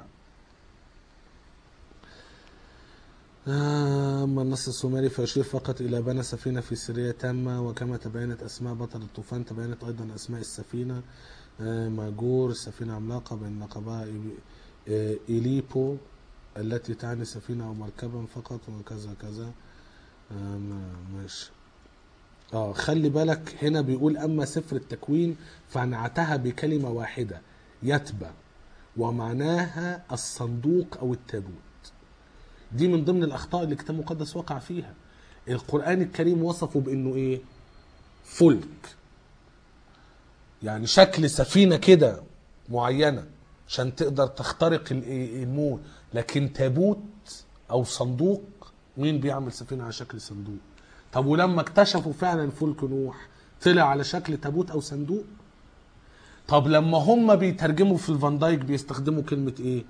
Speaker 1: أما النص السومري فيشير فقط إلى بنى سفينة في سرية تامة وكما تبينت أسماء بطل الطوفان تبينت أيضا أسماء السفينة آه، ماجور سفينة عملاقة بين لقبها إيبي- آه، إيليبو التي تعني سفينة أو مركبا فقط وكذا كذا آه، ما- ماشي اه خلي بالك هنا بيقول أما سفر التكوين فنعتها بكلمة واحدة يتبع ومعناها الصندوق أو التابوت دي من ضمن الاخطاء اللي الكتاب المقدس وقع فيها القران الكريم وصفه بانه ايه فلك يعني شكل سفينه كده معينه عشان تقدر تخترق ال- الموت لكن تابوت او صندوق مين بيعمل سفينه على شكل صندوق طب ولما اكتشفوا فعلا فلك نوح طلع على شكل تابوت او صندوق طب لما هم بيترجموا في الفان دايك بيستخدموا كلمه ايه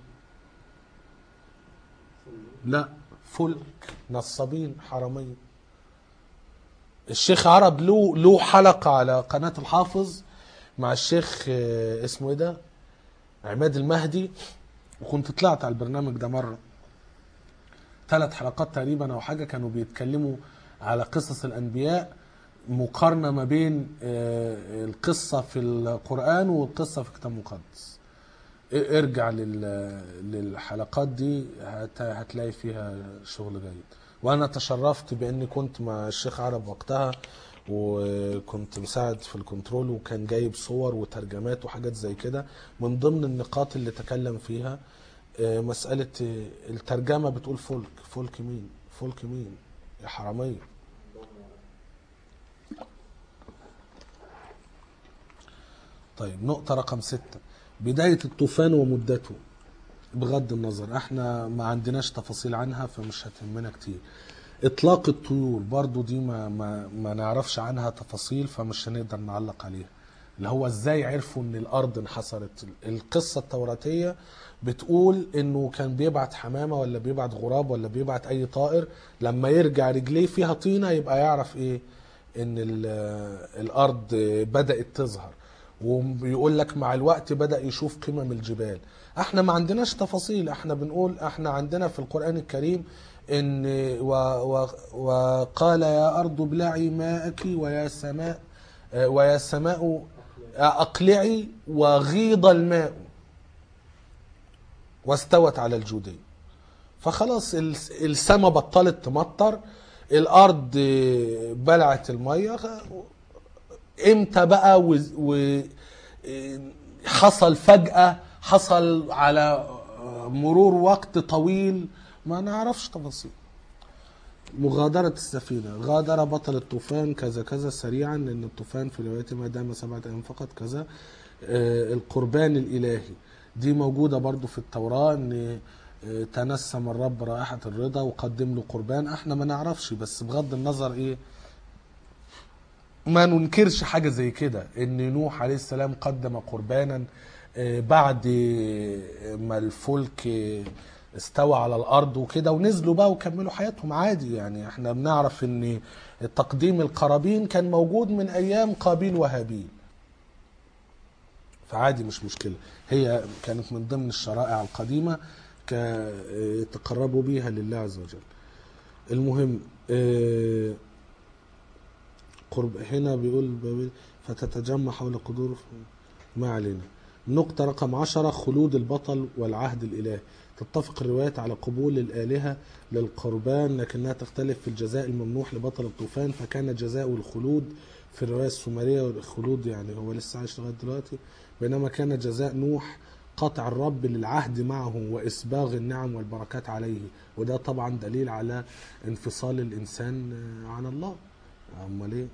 Speaker 1: لا فلك نصابين حرامية الشيخ عرب له له حلقة على قناة الحافظ مع الشيخ آه، اسمه ايه ده عماد المهدي وكنت طلعت على البرنامج ده مرة ثلاث حلقات تقريبا او حاجة كانوا بيتكلموا على قصص الانبياء مقارنة ما بين آه، القصة في القرآن والقصة في الكتاب المقدس ارجع لل... للحلقات دي هت... هتلاقي فيها شغل جيد وانا تشرفت باني كنت مع الشيخ عرب وقتها وكنت مساعد في الكنترول وكان جايب صور وترجمات وحاجات زي كده من ضمن النقاط اللي تكلم فيها آه، مسألة آه، الترجمة بتقول فلك فلك مين فلك مين يا حرامية طيب نقطة رقم ستة بداية الطوفان ومدته بغض النظر احنا ما عندناش تفاصيل عنها فمش هتهمنا كتير اطلاق الطيور برضو دي ما, ما, ما نعرفش عنها تفاصيل فمش هنقدر نعلق عليها اللي هو ازاي عرفوا ان الارض انحصرت القصه التوراتيه بتقول انه كان بيبعت حمامه ولا بيبعت غراب ولا بيبعت اي طائر لما يرجع رجليه فيها طينه يبقى يعرف ايه ان ال- الارض بدات تظهر وبيقول لك مع الوقت بدا يشوف قمم الجبال احنا ما عندناش تفاصيل احنا بنقول احنا عندنا في القران الكريم ان و و وقال يا ارض ابلعي ماءك ويا سماء آه، ويا سماء اقلعي وغيض الماء واستوت على الجودية فخلاص السماء بطلت تمطر الارض بلعت الميه خ- امتى بقى و... و... حصل فجأة حصل على مرور وقت طويل ما نعرفش تفاصيل مغادرة السفينة غادر بطل الطوفان كذا كذا سريعا لأن الطوفان في روايته ما دام سبعة أيام فقط كذا آه، القربان الإلهي دي موجودة برضو في التوراة أن آه، تنسم الرب رائحة الرضا وقدم له قربان احنا ما نعرفش بس بغض النظر ايه ما ننكرش حاجة زي كده ان نوح عليه السلام قدم قربانا آه، بعد ما الفلك آه، استوى على الارض وكده ونزلوا بقى وكملوا حياتهم عادي يعني احنا بنعرف ان تقديم القرابين كان موجود من ايام قابيل وهابيل فعادي مش مشكلة هي كانت من ضمن الشرائع القديمة ك- تقربوا بيها لله عز وجل المهم آه، قرب هنا بيقول بيقول فتتجمع حول قدور ما علينا نقطة رقم عشرة خلود البطل والعهد الإلهي تتفق الروايات على قبول الآلهة للقربان لكنها تختلف في الجزاء الممنوح لبطل الطوفان فكان جزاؤه الخلود في الرواية السومرية والخلود يعني هو لسه عايش لغاية دلوقتي بينما كان جزاء نوح قطع الرب للعهد معه وإسباغ النعم والبركات عليه وده طبعا دليل على انفصال الإنسان عن الله أمال إيه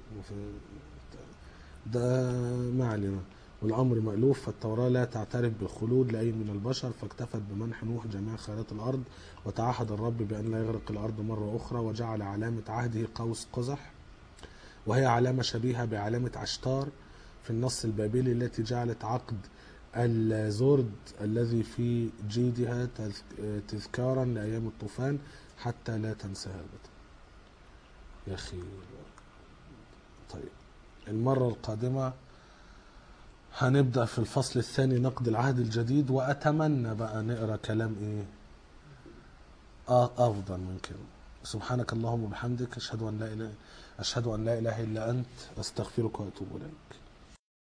Speaker 1: ده ما علينا والأمر مألوف فالتوراة لا تعترف بالخلود لأي من البشر فاكتفت بمنح نوح جميع خيرات الأرض وتعهد الرب بأن لا يغرق الأرض مرة أخرى وجعل علامة عهده قوس قزح وهي علامة شبيهة بعلامة عشتار في النص البابلي التي جعلت عقد الزرد الذي في جيدها تذ- تذكارا لأيام الطوفان حتى لا تنساها أبدا يا أخي طيب المرة القادمة هنبدأ في الفصل الثاني نقد العهد الجديد وأتمنى بقى نقرأ كلام إيه آه أفضل من كده سبحانك اللهم وبحمدك أشهد أن لا إله أشهد أن لا إله إلا أنت أستغفرك وأتوب إليك